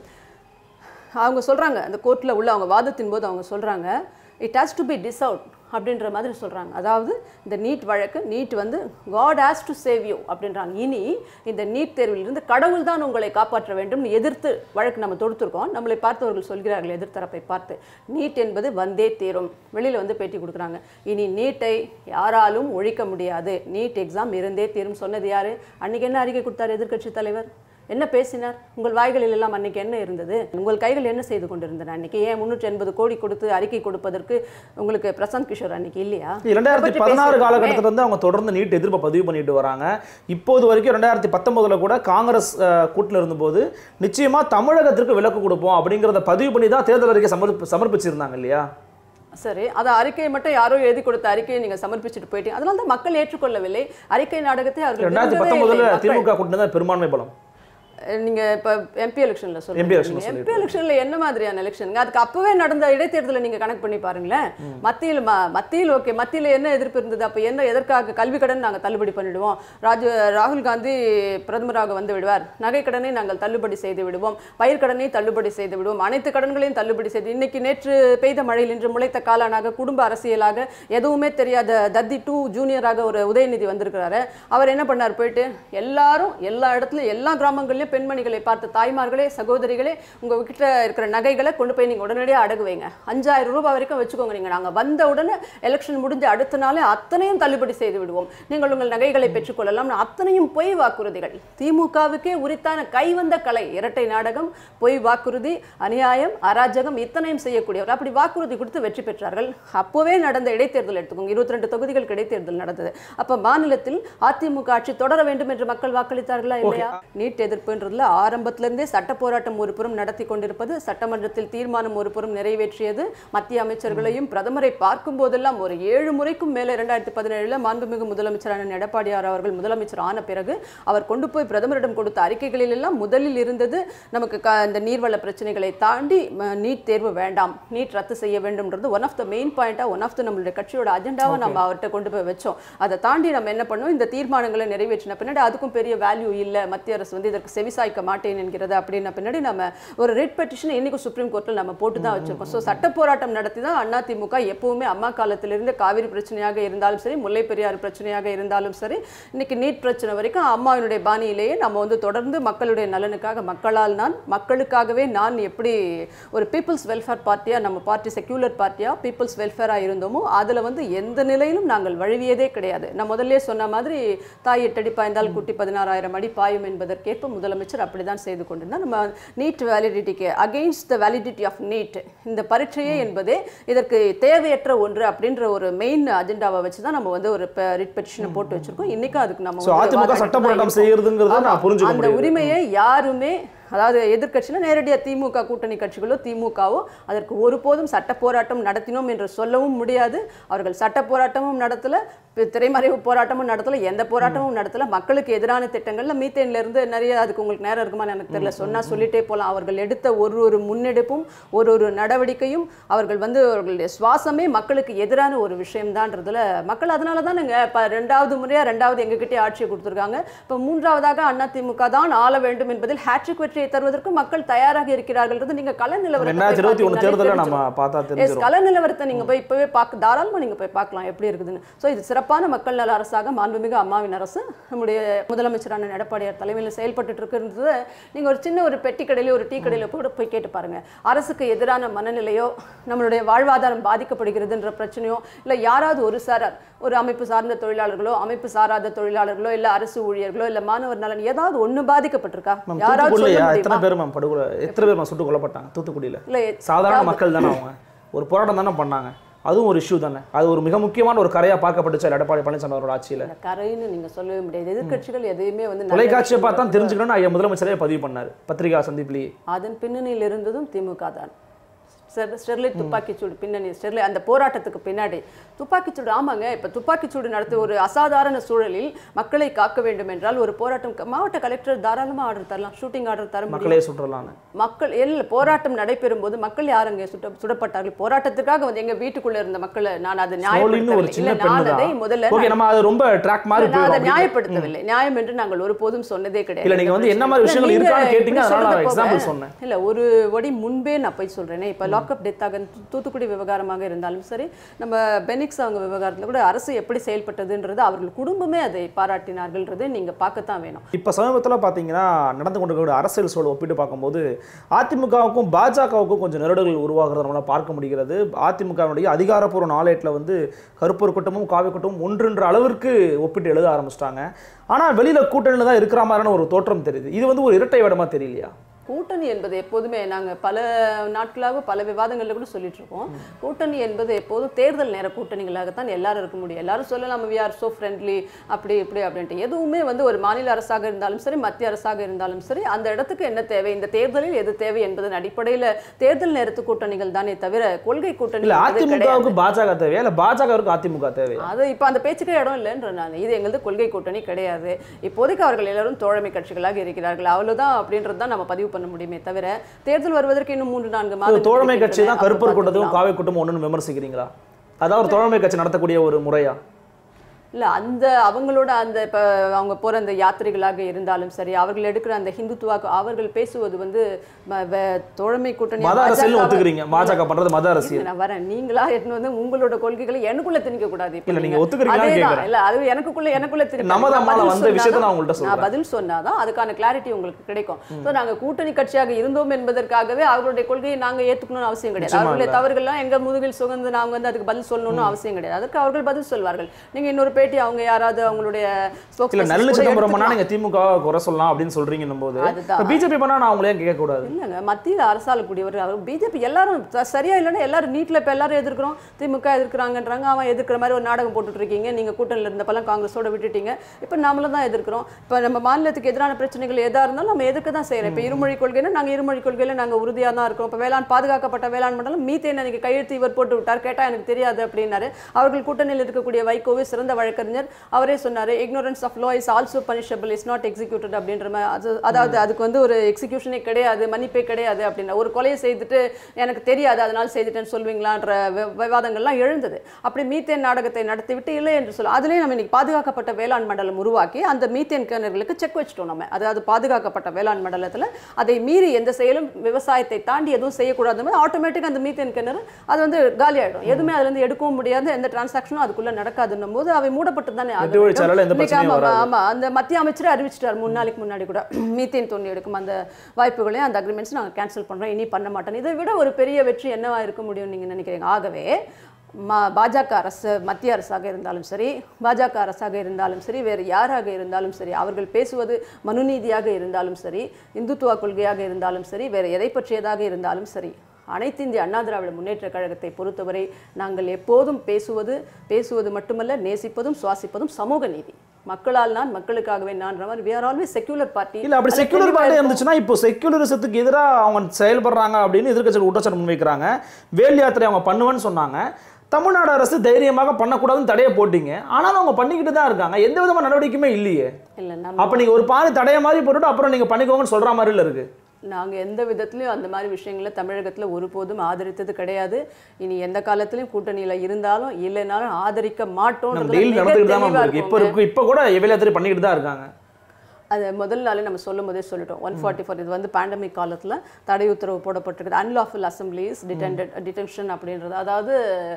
அவங்க சொல்கிறாங்க அந்த கோர்ட்டில் உள்ள அவங்க வாதத்தின் போது அவங்க சொல்கிறாங்க it has to be decided அப்படின்ற மாதிரி சொல்கிறாங்க அதாவது இந்த நீட் வழக்கு நீட் வந்து God has to save you அப்படின்றாங்க இனி இந்த நீட் தேர்விலிருந்து கடவுள் தான் உங்களை காப்பாற்ற வேண்டும் எதிர்த்து வழக்கு நம்ம தொடுத்திருக்கோம் நம்மளை பார்த்தவர்கள் சொல்கிறார்கள் எதிர்த்தரப்பை பார்த்து நீட் என்பது வந்தே தீரும் வெளியில் வந்து பேட்டி கொடுக்குறாங்க இனி நீட்டை யாராலும் ஒழிக்க முடியாது நீட் எக்ஸாம் இருந்தே தீரும் சொன்னது யாரு அன்னைக்கு என்ன அறிக்கை கொடுத்தார் எதிர்க்கட்சி தலைவர் என்ன பேசினார் உங்கள் வாய்களில் எல்லாம் அன்னைக்கு என்ன இருந்தது உங்கள் கைகள் என்ன செய்து கொண்டிருந்தன அன்னைக்கு ஏன் முன்னூற்றி எண்பது கோடி கொடுத்து அறிக்கை கொடுப்பதற்கு உங்களுக்கு பிரசாந்த் கிஷோர் அன்னைக்கு இல்லையா இரண்டாயிரத்தி அதை பற்றி பதினாறு பேசுறோமே. காலகட்டத்துல இருந்து அவங்க தொடர்ந்து நீட் எதிர்ப்பை பதிவு பண்ணிட்டு வராங்க இப்போது வரைக்கும் ரெண்டாயிரத்தி பத்தொன்பதுல கூட காங்கிரஸ் அஹ், கூட்டில் இருந்தபோது நிச்சயமா தமிழகத்திற்கு விலக்கு கொடுப்போம் அப்படிங்கிறத பதிவு பண்ணி தான் தேர்தல் அறிக்கை சமர்ப்பி சமர்ப்பிச்சிருந்தாங்க இல்லையா சரி அந்த அறிக்கையை மட்டும் யாரோ எழுதி கொடுத்த அறிக்கையை நீங்க சமர்ப்பிச்சுட்டு போயிட்டீங்க அதனால தான் மக்கள் ஏற்றுக்கொள்ளவில்லை அறிக்கை நாடகத்தை அவர்கள் ரெண்டாயிரத்தி விரும்பவே பத்தொன்பதுல இல்லை. மக்கள் திமுக கூட்டில் தான் பெரும்பான்மை பலம் நீங்க இப்ப எம்பி எலெக்ஷன்ல MP சொல்றீங்க election ல எம்பி எலெக்ஷன்ல என்ன மாதிரியான எலெக்ஷனுங்க அதுக்கு அப்பவே நடந்த இடைத்தேர்தலை நீங்க கணக்கு பண்ணி பாருங்களேன் மத்தியில் ம- மத்தியில் ஓகே மத்தியில் என்ன எதிர்ப்பு இருந்தது அப்ப என்ன எதற்காக கல்வி கடன் நாங்க தள்ளுபடி பண்ணிடுவோம் ராஜு ராகுல் காந்தி பிரதமராக வந்து விடுவார் நகை கடனை நாங்கள் தள்ளுபடி செய்து விடுவோம் பயிர் கடனை தள்ளுபடி செய்து விடுவோம் அனைத்து கடன்களையும் தள்ளுபடி செய்து இன்னைக்கு நேற்று பெய்த மழையில் இன்று முளைத்த காலானாக குடும்ப அரசியலாக எதுவுமே தெரியாத தத்தி டூ ஜூனியராக ஒரு உதயநிதி வந்திருக்கிறாரு அவர் என்ன பண்ணார் போயிட்டு எல்லாரும் எல்லா இடத்துலயும் எல்லா கிராமங்கள்லயும் பெண்மணிகளை பார்த்து தாய்மார்களே சகோதரிகளே உங்க கிட்ட இருக்கிற நகைகளை கொண்டு போய் நீங்க உடனடியாக அடகு வைங்க அஞ்சாயிரம் ரூபாய் வரைக்கும் வச்சுக்கோங்க நீங்க நாங்க வந்த உடனே எலெக்ஷன் முடிஞ்ச அடுத்த நாளே அத்தனையும் தள்ளுபடி செய்து விடுவோம் நீங்கள் உங்கள் நகைகளை பெற்றுக்கொள்ளலாம் அத்தனையும் பொய் வாக்குறுதிகள் திமுகவுக்கே உரித்தான கைவந்த கலை இரட்டை நாடகம் பொய் வாக்குறுதி அநியாயம் அராஜகம் இத்தனையும் செய்யக்கூடியவர் அப்படி வாக்குறுதி கொடுத்து வெற்றி பெற்றார்கள் அப்போவே நடந்த இடைத்தேர்தல் எடுத்துக்கோங்க இருபத்தி ரெண்டு தொகுதிகளுக்கு இடைத்தேர்தல் நடந்தது அப்ப மாநிலத்தில் அதிமுக ஆட்சி தொடர வேண்டும் என்று மக்கள் வாக்களித்தார்களா இல்லையா நீட் எதிர்ப்புன்றதுல ஆரம்பத்துல இருந்தே சட்ட போராட்டம் ஒரு புறம் நடத்தி கொண்டிருப்பது சட்டமன்றத்தில் தீர்மானம் ஒரு புறம் நிறைவேற்றியது மத்திய அமைச்சர்களையும் பிரதமரை பார்க்கும் போதெல்லாம் ஒரு ஏழு முறைக்கும் மேலே இரண்டாயிரத்தி பதினேழுல மாண்புமிகு முதலமைச்சரான எடப்பாடியார் அவர்கள் முதலமைச்சர் ஆன பிறகு அவர் கொண்டு போய் பிரதமரிடம் கொடுத்த அறிக்கைகளில் எல்லாம் முதலில் இருந்தது நமக்கு க- இந்த நீர்வள பிரச்சனைகளை தாண்டி ம, நீட் தேர்வு வேண்டாம் நீட் ரத்து செய்ய வேண்டும்ன்றது ஒன் ஆஃப் த மெயின் பாயிண்டா ஒன் ஆஃப் த நம்மளுடைய கட்சியோட அஜெண்டாவை நம்ம அவர்கிட்ட கொண்டு போய் வச்சோம் அதை தாண்டி நம்ம என்ன பண்ணோம் இந்த தீர்மானங்களை நிறைவேற்றின பின்னாடி அதுக்கும் பெரிய வேல்யூ இல்லை மத்திய அரசு வந்து இதற்கு செவிசாய்க்க மாட்டேன் என்கிறது அப்படின்ன பின்னாடி நம்ம ஒரு ரெட் பெட்டிஷன் இன்னைக்கு சுப்ரீம் கோர்ட்டில் நம்ம போட்டு தான் வச்சிருக்கோம் ஸோ சட்ட போராட்டம் நடத்தி தான் அதிமுக எப்பவுமே அம்மா காலத்திலிருந்து காவிரி பிரச்சனையாக இருந்தாலும் சரி முல்லை பெரியாறு பிரச்சனையாக இருந்தாலும் சரி இன்னைக்கு நீட் பிரச்சனை வரைக்கும் அம்மாவினுடைய பாணியிலேயே நம்ம வந்து தொடர்ந்து மக்களுடைய நலனுக்காக மக்களால் நான் மக்களுக்காகவே நான் எப்படி ஒரு பீப்புள்ஸ் வெல்ஃபேர் பார்ட்டியா நம்ம பார்ட்டி செக்யூலர் பார்ட்டியா பீப்புள்ஸ் வெல்ஃபேராக இருந்தோமோ அதில் வந்து எந்த நிலையிலும் நாங்கள் வழுவியதே கிடையாது நான் முதல்ல சொன்ன மாதிரி தாய் எட்டடி பாய்ந்தால் குட்டி பதினாறாயிரம் அடி பாயும் என்பதற்கேற்ப முதலமைச்சர் அப்படிதான் செய்து கொண்டிருந்தார் நம்ம நீட் வேலிடிட்டிக்கு against the validity of NEET இந்த பரீட்சையே என்பதே இதற்கு தேவையற்ற ஒன்று அப்படின்ற ஒரு மெயின் அஜெண்டாவை வச்சு தான் நம்ம வந்து ஒரு ரிட் பெட்டிஷனை போட்டு வச்சிருக்கோம் இன்னைக்கும் அதுக்கு நம்ம ஸோ வந்து அதிமுக வாதாடிட்டு சட்ட தான் போராட்டம் இருக்கோம். செய்யறதுங்கிறத ஆமா. நான் புரிஞ்சுக்க அந்த முடியுது உரிமையை யாருமே அதாவது எதிர்க்கட்சினா நேரடியாக திமுக கூட்டணி கட்சிகளோ திமுகவோ அதற்கு ஒருபோதும் சட்ட போராட்டம் நடத்தினோம் என்று சொல்லவும் முடியாது அவர்கள் சட்ட போராட்டமும் நடத்தல பி- திரைமறைவு போராட்டமும் நடத்தல எந்த போராட்டமும் நடத்தல மக்களுக்கு எதிரான திட்டங்கள்ல மீத்தேன்ல இருந்து நிறைய அதுக்கு உங்களுக்கு நேரம் இருக்குமான்னு எனக்கு தெரியல சொன்னா சொல்லிட்டே போலாம் அவர்கள் எடுத்த ஒரு ஒரு முன்னெடுப்பும் ஒரு ஒரு நடவடிக்கையும் அவர்கள் வந்து அவர்களுடைய சுவாசமே மக்களுக்கு எதிரான ஒரு விஷயம்தான்றதுல மக்கள் அதனால தான் இப்போ ரெண்டாவது முறையா ரெண்டாவது எங்ககிட்டயே ஆட்சியை கொடுத்துருக்காங்க இப்போ மூன்றாவதாக அதிமுக தான் ஆள வேண்டும் என்பதில் ஹேட்ரிக் வெற்றியை தருவதற்கு மக்கள் தயாராக இருக்கிறார்கள் நீங்க கள நிலவரத்தை ரெண்டாயிரத்தி போய் இருபத்தி ஒன்று பார்த்தீங்கன்னாலே தேர்தலில் நம்ம தெரிஞ்சிரும். பார்த்தா எஸ் தெரிஞ்சிடும் கள நிலவரத்தை நீங்க போய் இப்பவே பார்க்க தாராளமா நீங்க போய் பார்க்கலாம் எப்படி இருக்குதுன்னு ஸோ இது சிறப்பான மக்கள் நல அரசாக மாண்புமிகு அம்மாவின் அரசு நம்முடைய முதலமைச்சரான எடப்பாடியார் தலைமையில் செயல்பட்டு இருக்கிறது நீங்க ஒரு சின்ன ஒரு பெட்டி கடையில ஒரு டீ கடையில கூட போய் கேட்டு பாருங்க அரசுக்கு எதிரான மனநிலையோ நம்மளுடைய வாழ்வாதாரம் பாதிக்கப்படுகிறதுன்ற பிரச்சனையோ இல்ல யாராவது ஒரு சாரார் ஒரு அமைப்பு சார்ந்த தொழிலாளர்களோ அமைப்பு சாராத தொழிலாளர்களோ இல்ல அரசு ஊழியர்களோ இல்ல மாணவர் நலன் ஏதாவது ஒண்ணு பாதிக்கப்பட்டிருக்கா மேம் யாராவது சொல்ல தூத்துக்குடியில முடியுமா எத்தனை பேர் மேம் படுகொலை எத்தனை பேர் மேம் சுட்டு கொல்லப்பட்டாங்க தூத்துக்குடியில இல்ல சாதாரண மக்கள் தானே அவங்க ஒரு போராட்டம் தானே பண்ணாங்க அதுவும் ஒரு இஷ்யூ தானே அது ஒரு மிக முக்கியமான ஒரு கரையா பார்க்கப்பட்டுச்சு எடப்பாடி பழனிசாமி அவரோட ஆட்சியில இந்த கரைன்னு நீங்க சொல்லவே முடியாது எதிர்க்கட்சிகள் எதையுமே வந்து நல்ல தொலைக்காட்சியை விஷயம் பார்த்தா தெரிஞ்சுக்கணும்னு ஐயா முதலமைச்சரே பதிவு பண்ணாரு பத்திரிகா சந்திப்பிலேயே அதன் பின்னணியில் இருந்ததும் திமுக தான் ஸ்டெர்- ஸ்டெர்லைட் துப்பாக்கிச்சூடு பின்னணி ஸ்டெர்லைட் அந்த போராட்டத்துக்கு பின்னாடி துப்பாக்கிச்சூடு ஆமாங்க இப்போ துப்பாக்கிச்சூடு நடத்த ஒரு அசாதாரண சூழலில் மக்களை காக்க வேண்டும் என்றால் ஒரு போராட்டம் க- மாவட்ட கலெக்டர் தாராளமாக ஆர்டர் தரலாம் ஷூட்டிங் ஆர்டர் தர முடியும் மக்களே சுற்றலான்னு மக்கள் இல்ல போராட்டம் நடைபெறும் போது மக்கள் யாருங்க சுட்ட சுடப்பட்டார்கள் போராட்டத்துக்காக வந்து எங்க வீட்டுக்குள்ள இருந்த மக்களை நான் அதை ஸ்னோலின்னு ஒரு நியாயப்படுத்தவில்லை சின்ன இல்ல பெண்ணு நான் அதை தான் முதல்ல ஓகே நம்ம அது ரொம்ப ட்ராக் மாதிரி நான் அதை போயிடும் அப்படி. நியாயப்படுத்தவில்லை நியாயம் என்று நாங்கள் ஒருபோதும் சொன்னதே கிடையாது இல்ல, நீங்க வந்து என்ன மாதிரி இல்ல, விஷயங்கள் நீங்க இருக்கான்னு கேட்டீங்க, இப்படி அதனால நான் சொல்றத example போக- சொன்னேன். இல்ல ஒரு வடி முன்பே நான் போய் சொல்றேனே இப்ப லாக்அப் டெத்தாக தூத்துக்குடி விவகாரமாக இருந்தாலும் சரி நம்ம பெனிக்ஸ் அவங்க விவகாரத்துல கூட அரசு எப்படி செயல்பட்டதுன்றது அவர்கள் குடும்பமே அதை பாராட்டினார்கள்ன்றது நீங்க பார்க்கத்தான் வேணும் இப்போ சமீபத்தில் பார்த்தீங்கன்னா நடந்து கொண்டிருக்கிற அரசியல் சூழல் ஒப்பிட்டு பார்க்கும்போது அதிமுகவுக்கும் பாஜகவுக்கும் கொஞ்சம் நெருடல்கள் உருவாகிறத நம்மளால் பார்க்க முடிகிறது அதிமுகவினுடைய அதிகாரப்பூர்வ நாளேட்டில் வந்து கருப்பூர் கூட்டமும் காவி கூட்டமும் ஒன்றுன்ற அளவிற்கு ஒப்பிட்டு எழுத ஆரம்பிச்சிட்டாங்க ஆனால் வெளியில் கூட்டணியில் தான் இருக்கிற மாதிரியான ஒரு தோற்றம் தெரியுது இது வந்து ஒரு இரட்டை வேடமா தெரியலையா கூட்டணி என்பது எப்போதுமே நாங்க பல நாட்களாக பல விவாதங்கள்ல கூட சொல்லிட்டு இருக்கோம் கூட்டணி என்பது எப்போதும் தேர்தல் நேர கூட்டணிகளாகத்தான் எல்லாரும் இருக்க முடியும் எல்லாரும் சொல்லலாம் வி ஆர் சோ ஃப்ரெண்ட்லி அப்படி இப்படி அப்படின்ட்டு எதுவுமே வந்து ஒரு மாநில அரசாக இருந்தாலும் சரி மத்திய அரசாக இருந்தாலும் சரி அந்த இடத்துக்கு என்ன தேவை இந்த தேர்தலில் எது தேவை என்பதன் அடிப்படையில தேர்தல் நேரத்து கூட்டணிகள் தானே தவிர கொள்கை கூட்டணி இல்ல என்பது கிடையாது. அதிமுகவுக்கு பாஜக தேவையா இல்ல பாஜகவுக்கு அதிமுக தேவையா அது இப்போ அந்த பேச்சுக்கே இடம் இல்லைன்ற நான் இது எங்களது கொள்கை கூட்டணி கிடையாது இப்போதைக்கு அவர்கள் எல்லாரும் தோழமை கட்சிகளாக இருக்கிறார்கள் அவ்வளவுதான் அப்படின்றது தான் நம்ம பதிவு பண்ண முடியுமே தவிர தேர்தல் வருவதற்கு இன்னும் மூன்று நான்கு ஒரு மாதங்கள் தோழமை கட்சி இருக்கின்றன. தான் அப்ப கருப்பர் கூட்டத்துக்கும் பார்த்துக்கலாம். காவை கூட்டமும் ஒண்ணுன்னு விமர்சிக்கிறீங்களா அதாவது ஒரு தோழமை கட்சி நடத்தக்கூடிய ஒரு முறையா இல்ல அந்த அவங்களோட அந்த இப்ப அவங்க போற அந்த யாத்திரைகளாக இருந்தாலும் சரி அவர்கள் எடுக்கிற அந்த ஹிந்துத்துவாக்கு அவர்கள் பேசுவது வந்து ம- வே- தோழமை கூட்டணி மத அரசியல் பாஜக ஒத்துக்கிறீங்க பாஜக பண்றது மத அரசியல் இல்ல, நான் வரேன் நீங்களா எடுத்துன்னு வந்து உங்களோட கொள்கைகளை எனக்குள்ள திணிக்க கூடாது இப்ப இல்ல, நீங்க நீங்க. ஒத்துக்கிறீங்களான்னு அதேதான். கேக்குறேன். இல்ல அது எனக்குள்ள எனக்குள்ள திணிக்க நமது நான் அம்மால பதில் வந்த விஷயத்தை சொன்னாதான் நான் உங்கள்ட்ட சொல்றேன். நான் பதில் சொன்னாதான் அதுக்கான கிளாரிட்டி உங்களுக்கு கிடைக்கும் சோ நாங்க கூட்டணி கட்சியாக இருந்தோம் என்பதற்காகவே அவர்களுடைய கொள்கையை நாங்க ஏத்துக்கணும்னு அவசியம் கிடையாது நிச்சயமா அவர்களுடைய இல்ல. தவறுகள்லாம் எங்க முதுகில் சுகந்து நாங்க வந்து அதுக்கு பதில் சொல்லணும்னு அவசியம் கிடையாது அதற்கு அவர்கள் பதில் சொல்வார்கள் நீங்க இன்னொரு பேட்டி அவங்க யாராவது அவங்களுடைய இல்ல spokespersons நல்ல கூட சிதம்பரம் பண்ணா எடுத்துக்கலாம். நீங்க திமுக குறை சொல்லலாம் அப்படின்னு சொல்றீங்கன்னும் போது அதுதான். இப்ப பிஜேபி பண்ணா நான் அவங்களே கேட்க கூடாது இல்லைங்க மத்தியில் அரசாளக்கூடியவர் அவர் பிஜேபி எல்லாரும் ச- சரியா இல்லைன்னா எல்லாரும் நீட்ல இப்ப எல்லாரும் எதிர்க்கிறோம் திமுக எதிர்க்கிறாங்கன்றாங்க அவன் எதிர்க்கிற மாதிரி ஒரு நாடகம் போட்டுட்டு இருக்கீங்க நீங்க கூட்டணியில் இருந்தப்பெல்லாம் காங்கிரஸோட விட்டுட்டீங்க இப்போ நாமளும் தான் எதிர்க்கிறோம் இப்போ நம்ம மாநிலத்துக்கு எதிரான பிரச்சனைகள் எதா இருந்தாலும் நம்ம எதிர்க்க தான் செய்யறோம் இப்போ இருமொழி கொள்கைன்னா நாங்க இருமொழி கொள்கையில நாங்க உறுதியா தான் இருக்கோம் இப்போ வேளாண் பாதுகாக்கப்பட்ட வேளாண் மண்டலம் மீத்தேன் எனக்கு கையெழுத்து இவர் போட்டு விட்டார் கேட்டா எனக்கு தெரியாது அப்படின்னாரு அவர்கள் கூட்டணியில் இருக்கக்கூடிய வைகோவே சிறந்த வழக்கறிஞர் அவரே சொன்னாரு ignorance of law is also punishable is not executed அப்படின்ற மாதிரி அது அதாவது அதுக்கு வந்து ஒரு எக்ஸிகியூஷனே கிடையாது மன்னிப்பே கிடையாது அப்படின்னா ஒரு கொலையை செய்துட்டு எனக்கு தெரியாது அதனால செய்துட்டேன்னு சொல்வீங்களான்ற வி- விவாதங்கள்லாம் எழுந்தது அப்படி மீத்தேன் நாடகத்தை நடத்திவிட்டு இல்லை என்று சொல்ல அதுலேயே நம்ம இன்னைக்கு பாதுகாக்கப்பட்ட வேளாண் மண்டலம் உருவாக்கி அந்த மீத்தேன் கிணறுகளுக்கு செக் வச்சிட்டோம் நம்ம அதாவது பாதுகாக்கப்பட்ட வேளாண் மண்டலத்தில் அதை மீறி எந்த செயலும் விவசாயத்தை தாண்டி எதுவும் செய்யக்கூடாது ஆட்டோமேட்டிக்காக அந்த மீத்தேன் கிணறு அது வந்து காலி ஆயிடும் எதுவுமே அதுல இருந்து எடுக்கவும் முடியாது எந்த டிரான்சாக்ஷனும் அதுக்குள்ள நடக்காதுன்னும் போது அவை மூடப்பட்டு தானே ஆக எட்டு வழிச்சாலையில எந்த இன்னைக்கு பிரச்சனையும் ஆமா, வராது. ஆமா அந்த மத்திய அமைச்சர் அறிவிச்சிட்டார் மூணு நாளைக்கு முன்னாடி கூட மீத்தேன் தோண்டி எடுக்கும் அந்த வாய்ப்புகளையும் அந்த அக்ரிமெண்ட்ஸ் நாங்க கேன்சல் பண்றோம் இனி பண்ண மாட்டோம் இதை விட ஒரு பெரிய வெற்றி என்னவா இருக்க முடியும் நீங்க நினைக்கிறீங்க ஆகவே மா பாஜக அரசு மத்திய அரசாக இருந்தாலும் சரி பாஜக அரசாக இருந்தாலும் சரி வேறு யாராக இருந்தாலும் சரி அவர்கள் பேசுவது மனுநீதியாக இருந்தாலும் சரி இந்துத்துவ கொள்கையாக இருந்தாலும் சரி வேறு எதை பற்றியதாக இருந்தாலும் சரி அனைத்து இந்திய அண்ணா திராவிட முன்னேற்ற கழகத்தை பொறுத்தவரை நாங்கள் எப்போதும் பேசுவது பேசுவது மட்டுமல்ல நேசிப்பதும் சுவாசிப்பதும் சமூக நீதி மக்களால் நான் மக்களுக்காகவே நான்ற மாதிரி we are always secular party இல்ல அப்படி செக்யூலர் பார்ட்டி இருந்துச்சுன்னா இப்போ செக்யூலரிசத்துக்கு எதிராக அவங்க செயல்படுறாங்க அப்படின்னு எதிர்க்கட்சிகள் குற்றச்சாட்டு முன்வைக்கிறாங்க வேல் யாத்திரை அவங்க பண்ணுவேன்னு சொன்னாங்க தமிழ்நாடு அரசு தைரியமாக பண்ணக்கூடாதுன்னு தடையை போட்டீங்க ஆனாலும் அவங்க பண்ணிக்கிட்டு தான் இருக்காங்க எந்த விதமான நடவடிக்கையுமே இல்லையே இல்லை நம்ம அப்ப நீங்க ஒரு பாதி தடையை மாதிரி போட்டுட்டு அப்புறம் நீங்க பண்ணிக்கோங்கன்னு சொல்ற மாதிரி இருக்கு நாங்க எந்த விதத்திலையும் அந்த மாதிரி விஷயங்களை தமிழகத்துல ஒருபோதும் ஆதரித்தது கிடையாது இனி எந்த காலத்திலையும் கூட்டணியில இருந்தாலும் இல்லைனாலும் ஆதரிக்க மாட்டோம் நம்ம டெய்லி நடந்துக்கிட்டு தான் மேம் இருக்கு இப்போ இருக்கு இப்போ கூட வேல் யாத்திரை பண்ணிக்கிட்டு தான் இருக்காங்க அது முதல் நாளே நம்ம சொல்லும் போதே சொல்லிட்டோம் ஒன் ஃபார்ட்டி ஃபோர் இது வந்து பேண்டமிக் காலத்துல தடை உத்தரவு போடப்பட்டிருக்குது அன்லாஃபுல் அசம்பிளிஸ் டிடெண்டட் டிடென்ஷன் அப்படின்றது அதாவது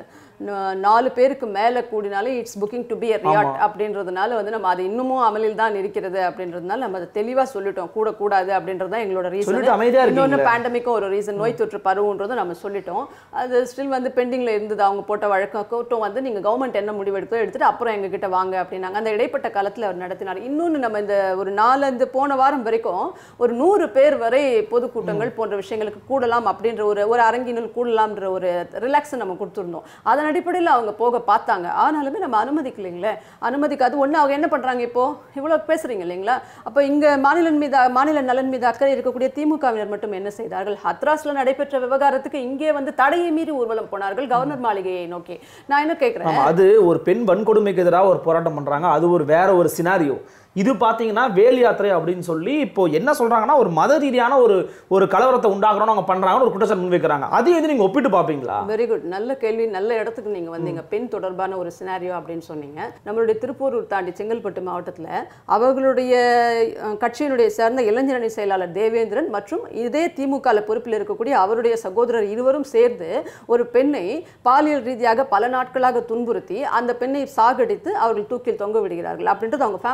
நா- நாலு பேருக்கு மேல கூடினாலே it's booking to be a riot அப்படின்றதுனால வந்து நம்ம அது இன்னமும் அமலில் தான் இருக்கிறது அப்படின்றதுனால நம்ம அதை தெளிவா சொல்லிட்டோம் கூட கூடாது அப்படின்றது தான் எங்களோட சொல்லிட்டு அமைதியா ரீசன் இன்னொன்று இருக்கீங்களே. பேண்டமிக்கும் ஒரு ரீசன் நோய் தொற்று பரவுன்றதை நம்ம சொல்லிட்டோம் அது ஸ்டில் வந்து பெண்டிங்ல இருந்தது அவங்க போட்ட வழக்கம் கோர்ட்டும் வந்து நீங்க கவர்மெண்ட் என்ன முடிவு எடுத்தோ எடுத்துட்டு அப்புறம் எங்க கிட்ட வாங்க அப்படின்னாங்க அந்த இடைப்பட்ட காலத்துல அவர் நடத்தினார் இன்னொன்னு நம்ம இந்த ஒரு நாலந்து போன வாரம் வரைக்கும் ஒரு நூறு பேர் வரை பொதுக்கூட்டங்கள் போன்ற விஷயங்களுக்கு கூடலாம் அப்படின்ற ஒரு ஒரு அரங்கினுள் கூடலாம்ன்ற ஒரு ரிலாக்ஸ் நம்ம கொடுத்துருந்தோம் அதன் அடிப்படையில் அவங்க போக பார்த்தாங்க ஆனாலுமே நம்ம அனுமதிக்கலைங்களே அனுமதிக்காது ஒண்ணு அவங்க என்ன பண்றாங்க இப்போ இவ்வளவு பேசுறீங்க இல்லைங்களா அப்போ இங்க மாநிலம் மீது மாநில நலன் மீது அக்கறை இருக்கக்கூடிய திமுகவினர் மட்டும் என்ன செய்தார்கள் ஹத்ராஸ்ல நடைபெற்ற விவகாரத்துக்கு இங்கே வந்து தடையை மீறி ஊர்வலம் போனார்கள் கவர்னர் மாளிகையை நோக்கி நான் என்ன கேட்கிறேன் ஆமா அது ஒரு பெண் வன்கொடுமைக்கு எதிராக ஒரு போராட்டம் பண்றாங்க அது ஒரு வேற ஒரு சினாரியோ இது பாத்தீங்கன்னா வேல் யாத்திரை அப்படின்னு சொல்லி இப்போ என்ன சொல்றாங்கன்னா ஒரு மத ரீதியான ஒரு ஒரு கலவரத்தை உண்டாக்குறோம்னு அவங்க பண்றாங்கன்னு ஒரு குற்றச்சாட்டு முன்வைக்கிறாங்க அதையும் வந்து நீங்க ஒப்பிட்டு பாப்பீங்களா வெரி குட் நல்ல கேள்வி நல்ல இடத்துக்கு நீங்க வந்தீங்க பெண் தொடர்பான ஒரு சினாரியோ அப்படின்னு சொன்னீங்க நம்மளுடைய திருப்பூரூர் தாண்டி செங்கல்பட்டு மாவட்டத்துல அவர்களுடைய அஹ், கட்சியினுடைய சேர்ந்த இளைஞரணி செயலாளர் தேவேந்திரன் மற்றும் இதே திமுக பொறுப்பில் இருக்கக்கூடிய அவருடைய சகோதரர் இருவரும் சேர்ந்து ஒரு பெண்ணை பாலியல் ரீதியாக பல நாட்களாக துன்புறுத்தி அந்த பெண்ணை சாகடித்து அவர்கள் தூக்கில் தொங்க விடுகிறார்கள் அப்படின்றது அவங்க ஃபேமிலியோட குற்றச்சாட்டு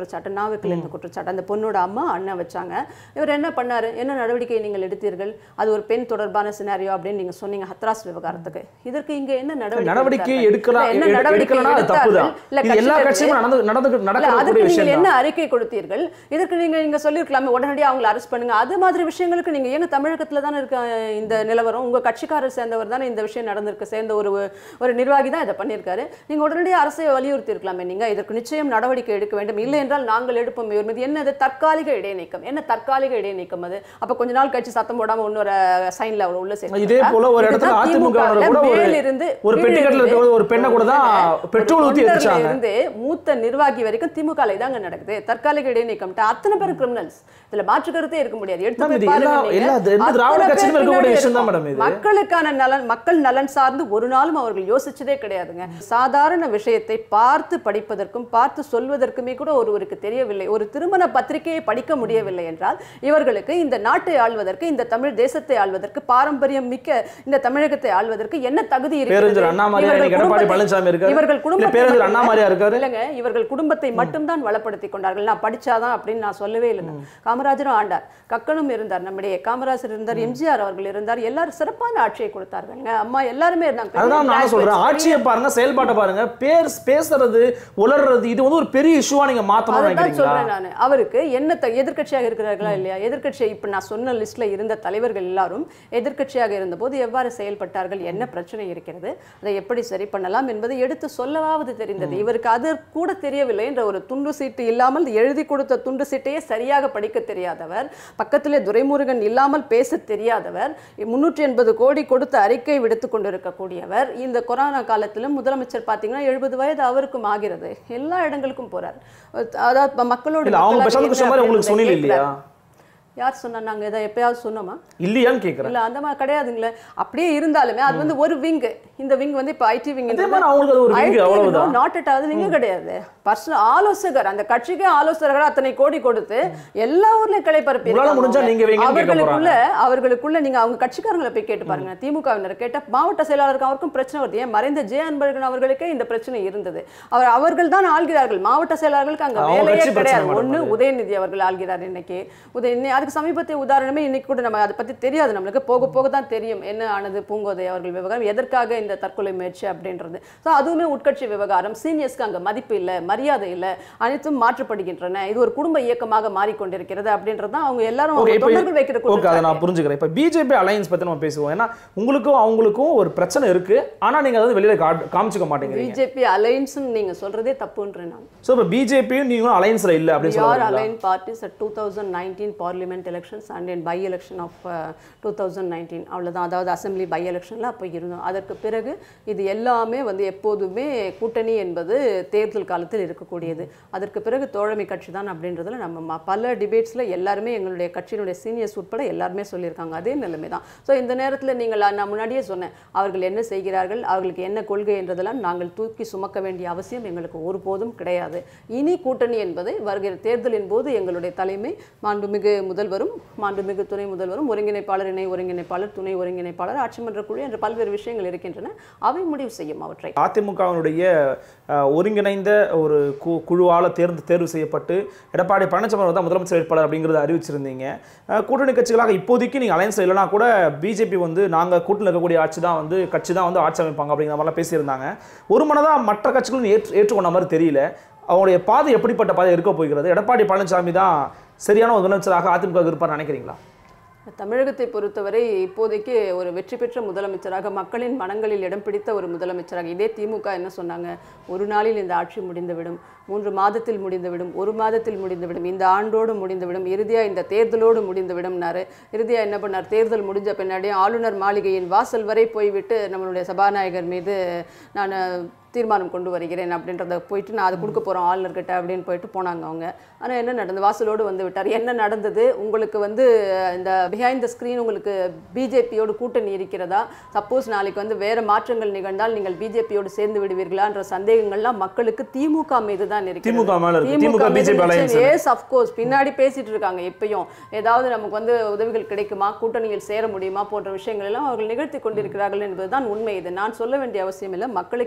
குற்றச்சாட்டு நாவுக்கில் இருந்த குற்றச்சாட்டு அந்த பொண்ணோட அம்மா அண்ணன் வச்சாங்க இவர் என்ன பண்ணாரு என்ன நடவடிக்கை நீங்கள் எடுத்தீர்கள் அது ஒரு பெண் தொடர்பான சினாரியோ அப்படின்னு நீங்க சொன்னீங்க ஹத்ராஸ் விவகாரத்துக்கு இதற்கு இங்க என்ன நடவடிக்கை நடவடிக்கை எடுத்தார்கள்? எடுக்கலாம் இல்ல, என்ன எடு- நடவடிக்கை எடுக்கலன்னா அது எடுத்தார்கள்? தப்புதான் இல்ல, இது எல்லா கட்சியில கட்சியும் இருந்து- நடந்து நடந்து இல்ல, நடக்கக்கூடிய அதுக்கு நீங்கள் விஷயம் என்ன அறிக்கை கொடுத்தீர்கள் இதற்கு நீங்க நீங்க சொல்லியிருக்கலாமே உடனடியாக அவங்களை அரெஸ்ட் பண்ணுங்க அது மாதிரி விஷயங்களுக்கு நீங்க ஏங்க தமிழகத்துல தானே இருக்க இந்த நிலவரம் உங்க கட்சிக்காரர் சேர்ந்தவர் தானே இந்த விஷயம் நடந்திருக்கு சேர்ந்த ஒரு ஒரு நிர்வாகி தான் இதை பண்ணியிருக்காரு நீங்க உடனடியாக அரசை வலியுறுத்தி இருக்கலாமே நீங்க இதற்கு நிச்சயம் நடவடிக்கை எடுக்க வேண்டும் இல்லை என்றால் நாங்கள் எடுப்போம் இவர் மீது என்ன அது தற்காலிக இடைநீக்கம் என்ன தற்காலிக இடைநீக்கம் அது அப்ப கொஞ்ச நாள் கழிச்சு சத்தம் போடாம இன்னொரு சைன்ல அவர் உள்ள சேர்த்து இதே போல ஒரு இடத்துல இதுதான் அதிமுக திமுக ல கூட ஒரு மேலிருந்து ஒரு பெட்டிக்கட்டில் கீழிருந்து இருக்க ஒரு பெண்ணை கூட தான் ஒரு பெட்ரோல் ஊத்தி தொண்டர்ல எரிச்சாங்க இருந்து மூத்த நிர்வாகி வரைக்கும் திமுக ல இதாங்க நடக்குது தற்காலிக இடைநீக்கம் அத்தனை பேர் கிரிமினல்ஸ் இதுல மாற்று கருத்தே இருக்க முடியாது எடுத்து மேம், போய் இது பாருங்க எல்லா- நீங்க. எல்லா- இது எந்த திராவிட அத்தனை கட்சியிலும் பேர் இருக்கக்கூடிய பின்னாடி விஷயம் தான் இருக்கும். மேடம் இது. மக்களுக்கான நலன் மக்கள் நலன் சார்ந்து ஒரு நாளும் அவர்கள் யோசிச்சதே கிடையாதுங்க சாதாரண விஷயத்தை பார்த்து படிப்பதற்கும் பார்த்து சொல்வதற்குமே கூட ஒருவருக்கு தெரியவில்லை ஒரு திருமண பத்திரிகையை படிக்க முடியவில்லை என்றால் இவர்களுக்கு இந்த நாட்டை ஆள்வதற்கு இந்த தமிழ் தேசத்தை ஆள்வதற்கு பாரம்பரியம் மிக்க இந்த தமிழகத்தை ஆள்வதற்கு என்ன தகுதி இருக்கிறது? பேரறிஞர் அண்ணாமலையா இவர்கள் இன்னைக்கு எடப்பாடி குடும்பத்தை- பழனிசாமி இருக்காரு. இவர்கள் இல்ல குடும்பத்தை பேரறிஞர் மட்டும் அண்ணாமலையா இருக்காரு. இல்லைங்க இவர்கள் குடும்பத்தை மட்டும்தான் வளப்படுத்தி கொண்டார்கள் நான் படிச்சாதான் அப்படின்னு நான் சொல்லவே இல்லைங்க காமராஜரும் ஆண்டார் கக்கனும் இருந்தார் நம்முடைய காமராஜர் இருந்தார் எம்ஜிஆர் அவர்கள் இருந்தார் எல்லாரும் சிறப்பான ஆட்சியை கொடுத்தார்கள்ங்க அம்மா எல்லாருமே இருந்தாங்க பெரிய அதுதான் நான் சொல்றேன் graduates, ஆட்சியை பாருங்க செயல்பாட்டை பாருங்க பேர் பேசுறது உளறது இது வந்து ஒரு பெரிய இஷ்யூவா நீங்க மாத்தணும்னு அதைத்தான் நினைக்கிறீங்களா சொல்றேன் நான் அவருக்கு என்ன த- எதிர்க்கட்சியாக இருக்கிறார்களா இல்லையா எதிர்க்கட்சி இப்ப நான் சொன்ன லிஸ்ட்ல இருந்த தலைவர்கள் எல்லாரும் எதிர்க்கட்சியாக இருந்தபோது எவ்வாறு செயல்பட்டார்கள் என்ன பிரச்சனை இருக்கிறது அதை எப்படி சரி பண்ணலாம் என்பதை எடுத்து சொல்லவாவது தெரிந்தது இவருக்கு அது கூட தெரியவில்லை என்ற ஒரு துண்டு சீட்டு இல்லாமல் எழுதி கொடுத்த துண்டு சீட்டையே சரியாக படிக்க தெரியாதவர் பக்கத்திலே துரைமுருகன் இல்லாமல் பேச தெரியாதவர் முன்னூற்றி எண்பது கோடி கொடுத்து அறிக்கை விடுத்து கொண்டிருக்கக்கூடியவர் இந்த கொரோனா காலத்திலும் முதலமைச்சர் பார்த்தீங்கன்னா எழுபது வயது அவருக்கும் ஆகிறது எல்லா இடங்களுக்கும் போறார் அதாவது மக்களோட இல்ல அவங்க மக்களாக பிரசாந்த் என்ன கிருஷ்ண மாதிரி உங்களுக்கு அப்படின்றதை சொன்னீங்க இல்லையா கேட்கிறார். யார் சொன்னா நாங்க இதை எப்பயாவது சொன்னோமா இல்லையான்னு கேக்குறேன் இல்ல அந்த மாதிரி கிடையாதுங்களே அப்படியே இருந்தாலுமே அது வந்து ஒரு விங் இந்த விங் வந்து இப்ப ஐடி விங் அதே மாதிரி அவங்களுக்கு அது ஒரு wing, அவ்வளவுதான். நாட் அட் அது விங் கிடையாது பர்சனல் ஆலோசகர் அந்த கட்சிக்கே ஆலோசகர் அத்தனை கோடி கொடுத்து எல்லா ஊர்லயும் கிளை பரப்பி உங்களால முடிஞ்சா நீங்க வைங்கன்னு கேட்க அவர்களுக்குள்ள அவர்களுக்குள்ள நீங்க அவங்க கட்சிக்காரங்களை போய் கேட்டு பாருங்க திமுகவினர் கேட்ட மாவட்ட செயலாளருக்கு அவருக்கும் பிரச்சனை வருது ஏன் மறைந்த ஜே அன்பழகன் அவர்களுக்கே இந்த பிரச்சனை இருந்தது அவர் அவர்கள் தான் ஆள்கிறார்கள் மாவட்ட செயலாளர்களுக்கு அங்க அவங்க வேலையே கட்சி பிரச்சனை கிடையாது மேடம் ஒண்ணு அது. உதயநிதி அவர்கள் ஆள்கிறார் இன்னைக்கு உதய அதுக்கு சமீபத்திய உதாரணமே இன்னைக்கு கூட நம்ம அதை பத்தி தெரியாது நம்மளுக்கு போக போக தான் தெரியும் என்ன ஆனது பூங்கோதை அவர்கள் விவகாரம் எதற்காக இந்த தற்கொலை முயற்சி அப்படின்றது ஸோ அதுவுமே உட்கட்சி விவகாரம் சீனியர்ஸ்க்கு அங்க மதிப்பு இல்லை மரியாதை இல்லை அனைத்தும் மாற்றப்படுகின்றன இது ஒரு குடும்ப இயக்கமாக மாறிக்கொண்டிருக்கிறது அப்படின்றது தான் அவங்க எல்லாரும் ஓகே அவங்க இப்போ தொண்டர்கள் வைக்கிற ஓகே அதை குற்றச்சாட்டு. நான் புரிஞ்சுக்கிறேன் இப்போ பிஜேபி அலையன்ஸ் பத்தி நம்ம பேசுவோம் ஏன்னா உங்களுக்கும் அவங்களுக்கும் ஒரு பிரச்சனை இருக்கு ஆனா நீங்க அதை வெளியில கா- காமிச்சுக்க மாட்டேங்கிறீங்க பிஜேபி அலைன்ஸ்னு நீங்க சொல்றதே தப்புன்றேன் நான் சோ இப்போ பிஜேபியும் நீங்களும் அலையன்ஸ்ல இல்ல அப்படின்னு We are சொல்லுவாங்க aligned parties at 2019 parliament elections and in by election of uh, 2019 அவ்வளவுதான் அதாவது அசெம்பிளி பை எலெக்ஷனில் அப்போ இருந்தோம் அதற்கு பிறகு இது எல்லாமே வந்து எப்போதுமே கூட்டணி என்பது தேர்தல் காலத்தில் இருக்கக்கூடியது அதற்கு பிறகு தோழமை கட்சி தான் அப்படின்றதுல நம்ம ம- பல டிபேட்ஸில் எல்லாருமே எங்களுடைய கட்சியினுடைய சீனியர்ஸ் உட்பட எல்லாருமே சொல்லியிருக்காங்க அதே நிலைமை தான் ஸோ இந்த நேரத்தில் நீங்கள் நான் முன்னாடியே சொன்னேன் அவர்கள் என்ன செய்கிறார்கள் அவர்களுக்கு என்ன கொள்கை என்றதெல்லாம் நாங்கள் தூக்கி சுமக்க வேண்டிய அவசியம் எங்களுக்கு ஒருபோதும் கிடையாது இனி கூட்டணி என்பதை வருகிற தேர்தலின் போது எங்களுடைய தலைமை மாண்புமிகு முதல்வரும் மாண்புமிகு துணை முதல்வரும் ஒருங்கிணைப்பாளர் இணை ஒருங்கிணைப்பாளர் துணை ஒருங்கிணைப்பாளர் ஆட்சி மன்ற குழு என்ற பல்வேறு விஷயங்கள் இருக்கின்றன அவை முடிவு செய்யும் அவற்றை அதிமுகவினுடைய அஹ், ஒருங்கிணைந்த ஒரு கு குழுவால் தேர்ந்து தேர்வு செய்யப்பட்டு எடப்பாடி பழனிசாமி தான் முதலமைச்சர் வேட்பாளர் அப்படிங்கிறத அறிவிச்சிருந்தீங்க அஹ், கூட்டணி கட்சிகளாக இப்போதைக்கு நீங்கள் அலைன்ஸ் இல்லைனா கூட பிஜேபி வந்து நாங்கள் கூட்டணியில் இருக்கக்கூடிய ஆட்சி தான் வந்து கட்சி தான் வந்து ஆட்சி அமைப்பாங்க அப்படிங்கிற மாதிரிலாம் பேசியிருந்தாங்க ஒரு மனதாக மற்ற கட்சிகளும் ஏற்று ஏற்றுக்கொண்ட மாதிரி தெரியல அவங்களுடைய பாதை எப்படிப்பட்ட பாதை இருக்க போகிறது எடப்பாடி பழனிசாமி தான் சரியான ஒரு முதலமைச்சராக அதிமுக இருப்பார் நினைக்கிறீங்களா தமிழகத்தை பொறுத்தவரை இப்போதைக்கு ஒரு வெற்றி பெற்ற முதலமைச்சராக மக்களின் மனங்களில் இடம் பிடித்த ஒரு முதலமைச்சராக இதே திமுக என்ன சொன்னாங்க ஒரு நாளில் இந்த ஆட்சி முடிந்துவிடும் மூன்று மாதத்தில் முடிந்துவிடும் ஒரு மாதத்தில் முடிந்துவிடும் இந்த ஆண்டோடு முடிந்துவிடும் இறுதியா இந்த தேர்தலோடு முடிந்துவிடும்னாரு இறுதியா என்ன பண்ணார் தேர்தல் முடிஞ்ச பின்னாடி ஆளுநர் மாளிகையின் வாசல் வரை போய்விட்டு நம்மளுடைய சபாநாயகர் மீது நான் தீர்மானம் கொண்டு வருகிறேன் அப்படின்றத போயிட்டு நான் அதை கொடுக்க போகிறோம் ஆளுநர்கிட்ட அப்படின்னு போயிட்டு போனாங்க அவங்க ஆனால் என்ன நடந்தது வாசலோடு வந்து விட்டார் என்ன நடந்தது உங்களுக்கு வந்து இந்த பிஹைண்ட் த ஸ்க்ரீன் உங்களுக்கு பிஜேபியோடு கூட்டணி இருக்கிறதா சப்போஸ் நாளைக்கு வந்து வேற மாற்றங்கள் நிகழ்ந்தால் நீங்கள் பிஜேபியோடு சேர்ந்து விடுவீர்களான்ற சந்தேகங்கள்லாம் மக்களுக்கு திமுக மீது தான் திமுக மேல இருக்கு. DMK BJP alliance. Yes of course பின்னாடி பேசிட்டு இருக்காங்க இப்பயும் ஏதாவது நமக்கு வந்து உதவிகள் கிடைக்குமா கூட்டணியில் சேர முடியுமா போன்ற விஷயங்கள் எல்லாம் அவர்கள் நிகழ்த்தி கொண்டிருக்கிறார்கள் என்பதுதான் உண்மை இது நான் சொல்ல வேண்டிய அவசியம் இல்லை மக்களுக்கே அந்த சந்தேகம்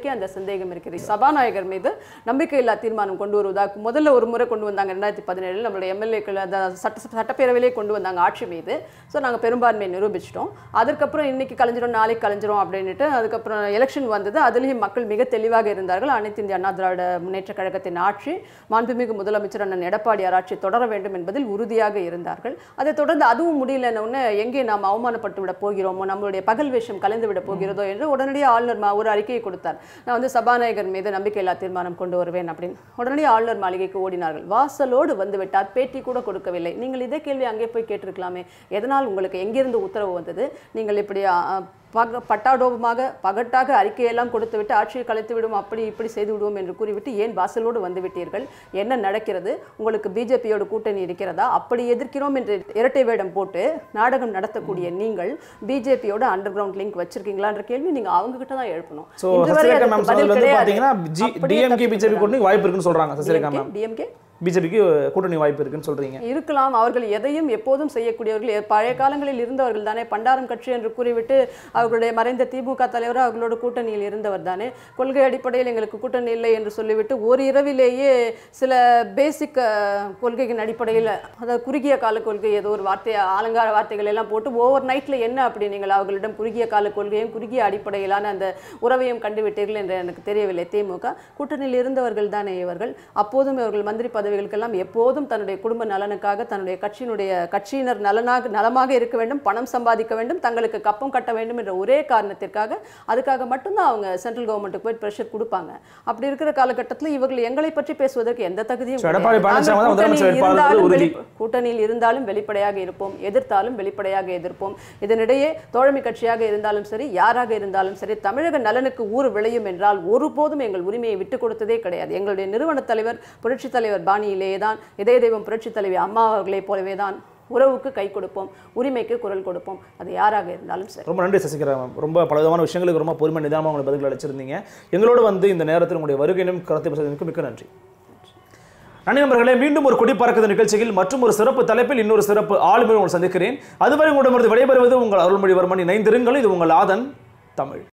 சந்தேகம் இருக்கிறது சபாநாயகர் மீது நம்பிக்கையில்லா தீர்மானம் கொண்டு வருவதாக முதல்ல ஒரு முறை கொண்டு வந்தாங்க ரெண்டாயிரத்தி பதினேழில் நம்மளுடைய எம்எல்ஏக்கள் அந்த சட்ட சட்டப்பேரவையிலே கொண்டு வந்தாங்க ஆட்சி மீது ஸோ நாங்கள் பெரும்பான்மையை நிரூபிச்சிட்டோம் அதுக்கப்புறம் இன்னைக்கு கலைஞ்சிரும் நாளைக்கு கலைஞ்சிரும் அப்படின்ட்டு அதுக்கப்புறம் எலெக்ஷன் வந்தது அதுலேயும் மக்கள் மிக தெளிவாக இருந்தார்கள் அனைத்து இந்திய அண்ணா திராவிட முன்னேற்ற கழகத்தின் ஆட்சி மாண்புமிகு முதலமைச்சர் அண்ணன் எடப்பாடியார் ஆட்சி தொடர வேண்டும் என்பதில் உறுதியாக இருந்தார்கள் அதை தொடர்ந்து அதுவும் முடியலன்னு உடனே எங்கே நாம் அவமானப்பட்டு விட போகிறோமோ நம்மளுடைய பகல் வேஷம் கலந்து விட போகிறதோ என்று உடனடியாக ஆளுநர் மா- ஒரு அறிக்கையை கொடுத்தார் நான் வந்து சபாநாயகர் மீது நம்பிக்கையில்லா தீர்மானம் கொண்டு வருவேன் அப்படின்னு உடனே ஆளுநர் மாளிகைக்கு ஓடினார்கள் வாசலோடு வந்து விட்டார் பேட்டி கூட கொடுக்கவில்லை நீங்கள் இதே கேள்வி அங்கே போய் கேட்டிருக்கலாமே எதனால் உங்களுக்கு எங்கிருந்து உத்தரவு வந்தது நீங்கள் இப்படி அ, அ, பக பட்டாடோபமாக பகட்டாக அறிக்கையெல்லாம் கொடுத்து விட்டு ஆட்சியை கலைத்து விடும் அப்படி இப்படி செய்து விடுவோம் என்று கூறிவிட்டு ஏன் வாசலோடு வந்து விட்டீர்கள் என்ன நடக்கிறது உங்களுக்கு பிஜேபியோட கூட்டணி இருக்கிறதா அப்படி எதிர்க்கிறோம் என்று இரட்டை வேடம் போட்டு நாடகம் நடத்தக்கூடிய நீங்கள் பிஜேபியோட அண்டர் கிரவுண்ட் லிங்க் வச்சிருக்கீங்களான்ற கேள்வி நீங்க அவங்க கிட்ட தான் எழுப்பணும் ஸோ இன்று வரை சசிரேகா அதுக்கு மேம் பதில் சொன்னதுல வந்து கிடையாது. பார்த்தீங்கன்னா ஜி அப்படியே டிஎம்கே பிஜேபி தப்பிக்கிறாங்க. கூட்டணி வாய்ப்பு இருக்குன்னு சொல்றாங்க சசிரேகா மேம் டிஎம்கே பிஜேபிக்கு கூட்டணி வாய்ப்பு இருக்குன்னு சொல்றீங்க இருக்கலாம் அவர்கள் எதையும் எப்போதும் செய்யக்கூடியவர்கள் எ- பழைய காலங்களில் இருந்தவர்கள் தானே பண்டாரம் கட்சி என்று கூறிவிட்டு அவர்களுடைய மறைந்த திமுக தலைவர் அவர்களோட கூட்டணியில் இருந்தவர் தானே கொள்கை அடிப்படையில் எங்களுக்கு கூட்டணி இல்லை என்று சொல்லிவிட்டு ஒரு இரவிலேயே சில பேசிக் கொள்கையின் அடிப்படையில் அதாவது குறுகிய கால கொள்கை ஏதோ ஒரு வார்த்தை ஆலங்கார வார்த்தைகள் எல்லாம் போட்டு ஓவர் நைட்ல என்ன அப்படி நீங்கள் அவர்களிடம் குறுகிய கால கொள்கையும் குறுகிய அடிப்படையிலான அந்த உறவையும் கண்டுவிட்டீர்கள் என்று எனக்கு தெரியவில்லை திமுக கூட்டணியில் இருந்தவர்கள் தானே இவர்கள் அப்போதும் இவர்கள் மந்திரி பதவிகளுக்கெல்லாம் எப்போதும் தன்னுடைய குடும்ப நலனுக்காக தன்னுடைய கட்சியினுடைய கட்சியினர் நலனாக நலமாக இருக்க வேண்டும் பணம் சம்பாதிக்க வேண்டும் தங்களுக்கு கப்பம் கட்ட வேண்டும் என்ற ஒரே காரணத்திற்காக அதுக்காக மட்டும்தான் அவங்க சென்ட்ரல் கவர்மெண்ட்டுக்கு போய் ப்ரெஷர் கொடுப்பாங்க அப்படி இருக்கிற காலகட்டத்தில் இவர்கள் எங்களை பற்றி பேசுவதற்கு எந்த தகுதியும் So, எடப்பாடி கிடையாது. பழனிசாமி தான் நாங்கள் முதலமைச்சர் கூட்டணியில் வேட்பாளர் இருந்தாலும் உறுதி. வெளி- கூட்டணியில் இருந்தாலும் வெளிப்படையாக இருப்போம் எதிர்த்தாலும் வெளிப்படையாக எதிர்ப்போம் இதனிடையே தோழமை கட்சியாக இருந்தாலும் சரி யாராக இருந்தாலும் சரி தமிழக நலனுக்கு ஊறு விளையும் என்றால் ஒருபோதும் எங்கள் உரிமையை விட்டுக் கொடுத்ததே கிடையாது எங்களுடைய நிறுவன தலைவர் புரட்சித் தலைவர் பாணியிலேயே தான் இதய தெய்வம் புரட்சித் தலைவி அம்மா அவர்களைப் போலவே தான் உறவுக்கு கை கொடுப்போம் உரிமைக்கு குரல் கொடுப்போம் அது யாராக இருந்தாலும் சரி ரொம்ப நன்றி சசிகலா மேம் ரொம்ப பலவிதமான விஷயங்களுக்கு ரொம்ப பொறுமை நிதானமாக உங்களை பதில்கள் அளிச்சிருந்தீங்க எங்களோட வந்து இந்த நேரத்தில் உங்களுடைய வருகையிலும் கருத்தை பேசுவதற்கு மிக்க நன்றி நன்றி நண்பர்களே மீண்டும் ஒரு கொடி பறக்குது நிகழ்ச்சியில் மற்றும் ஒரு சிறப்பு தலைப்பில் இன்னொரு சிறப்பு ஆளுமை உங்களை சந்திக்கிறேன் அதுவரை உங்களிடமிருந்து விடைபெறுவது உங்கள் அருள்மொழிவர்மன் இணைந்திருங்கள் இது உங்கள் ஆதன் தமிழ்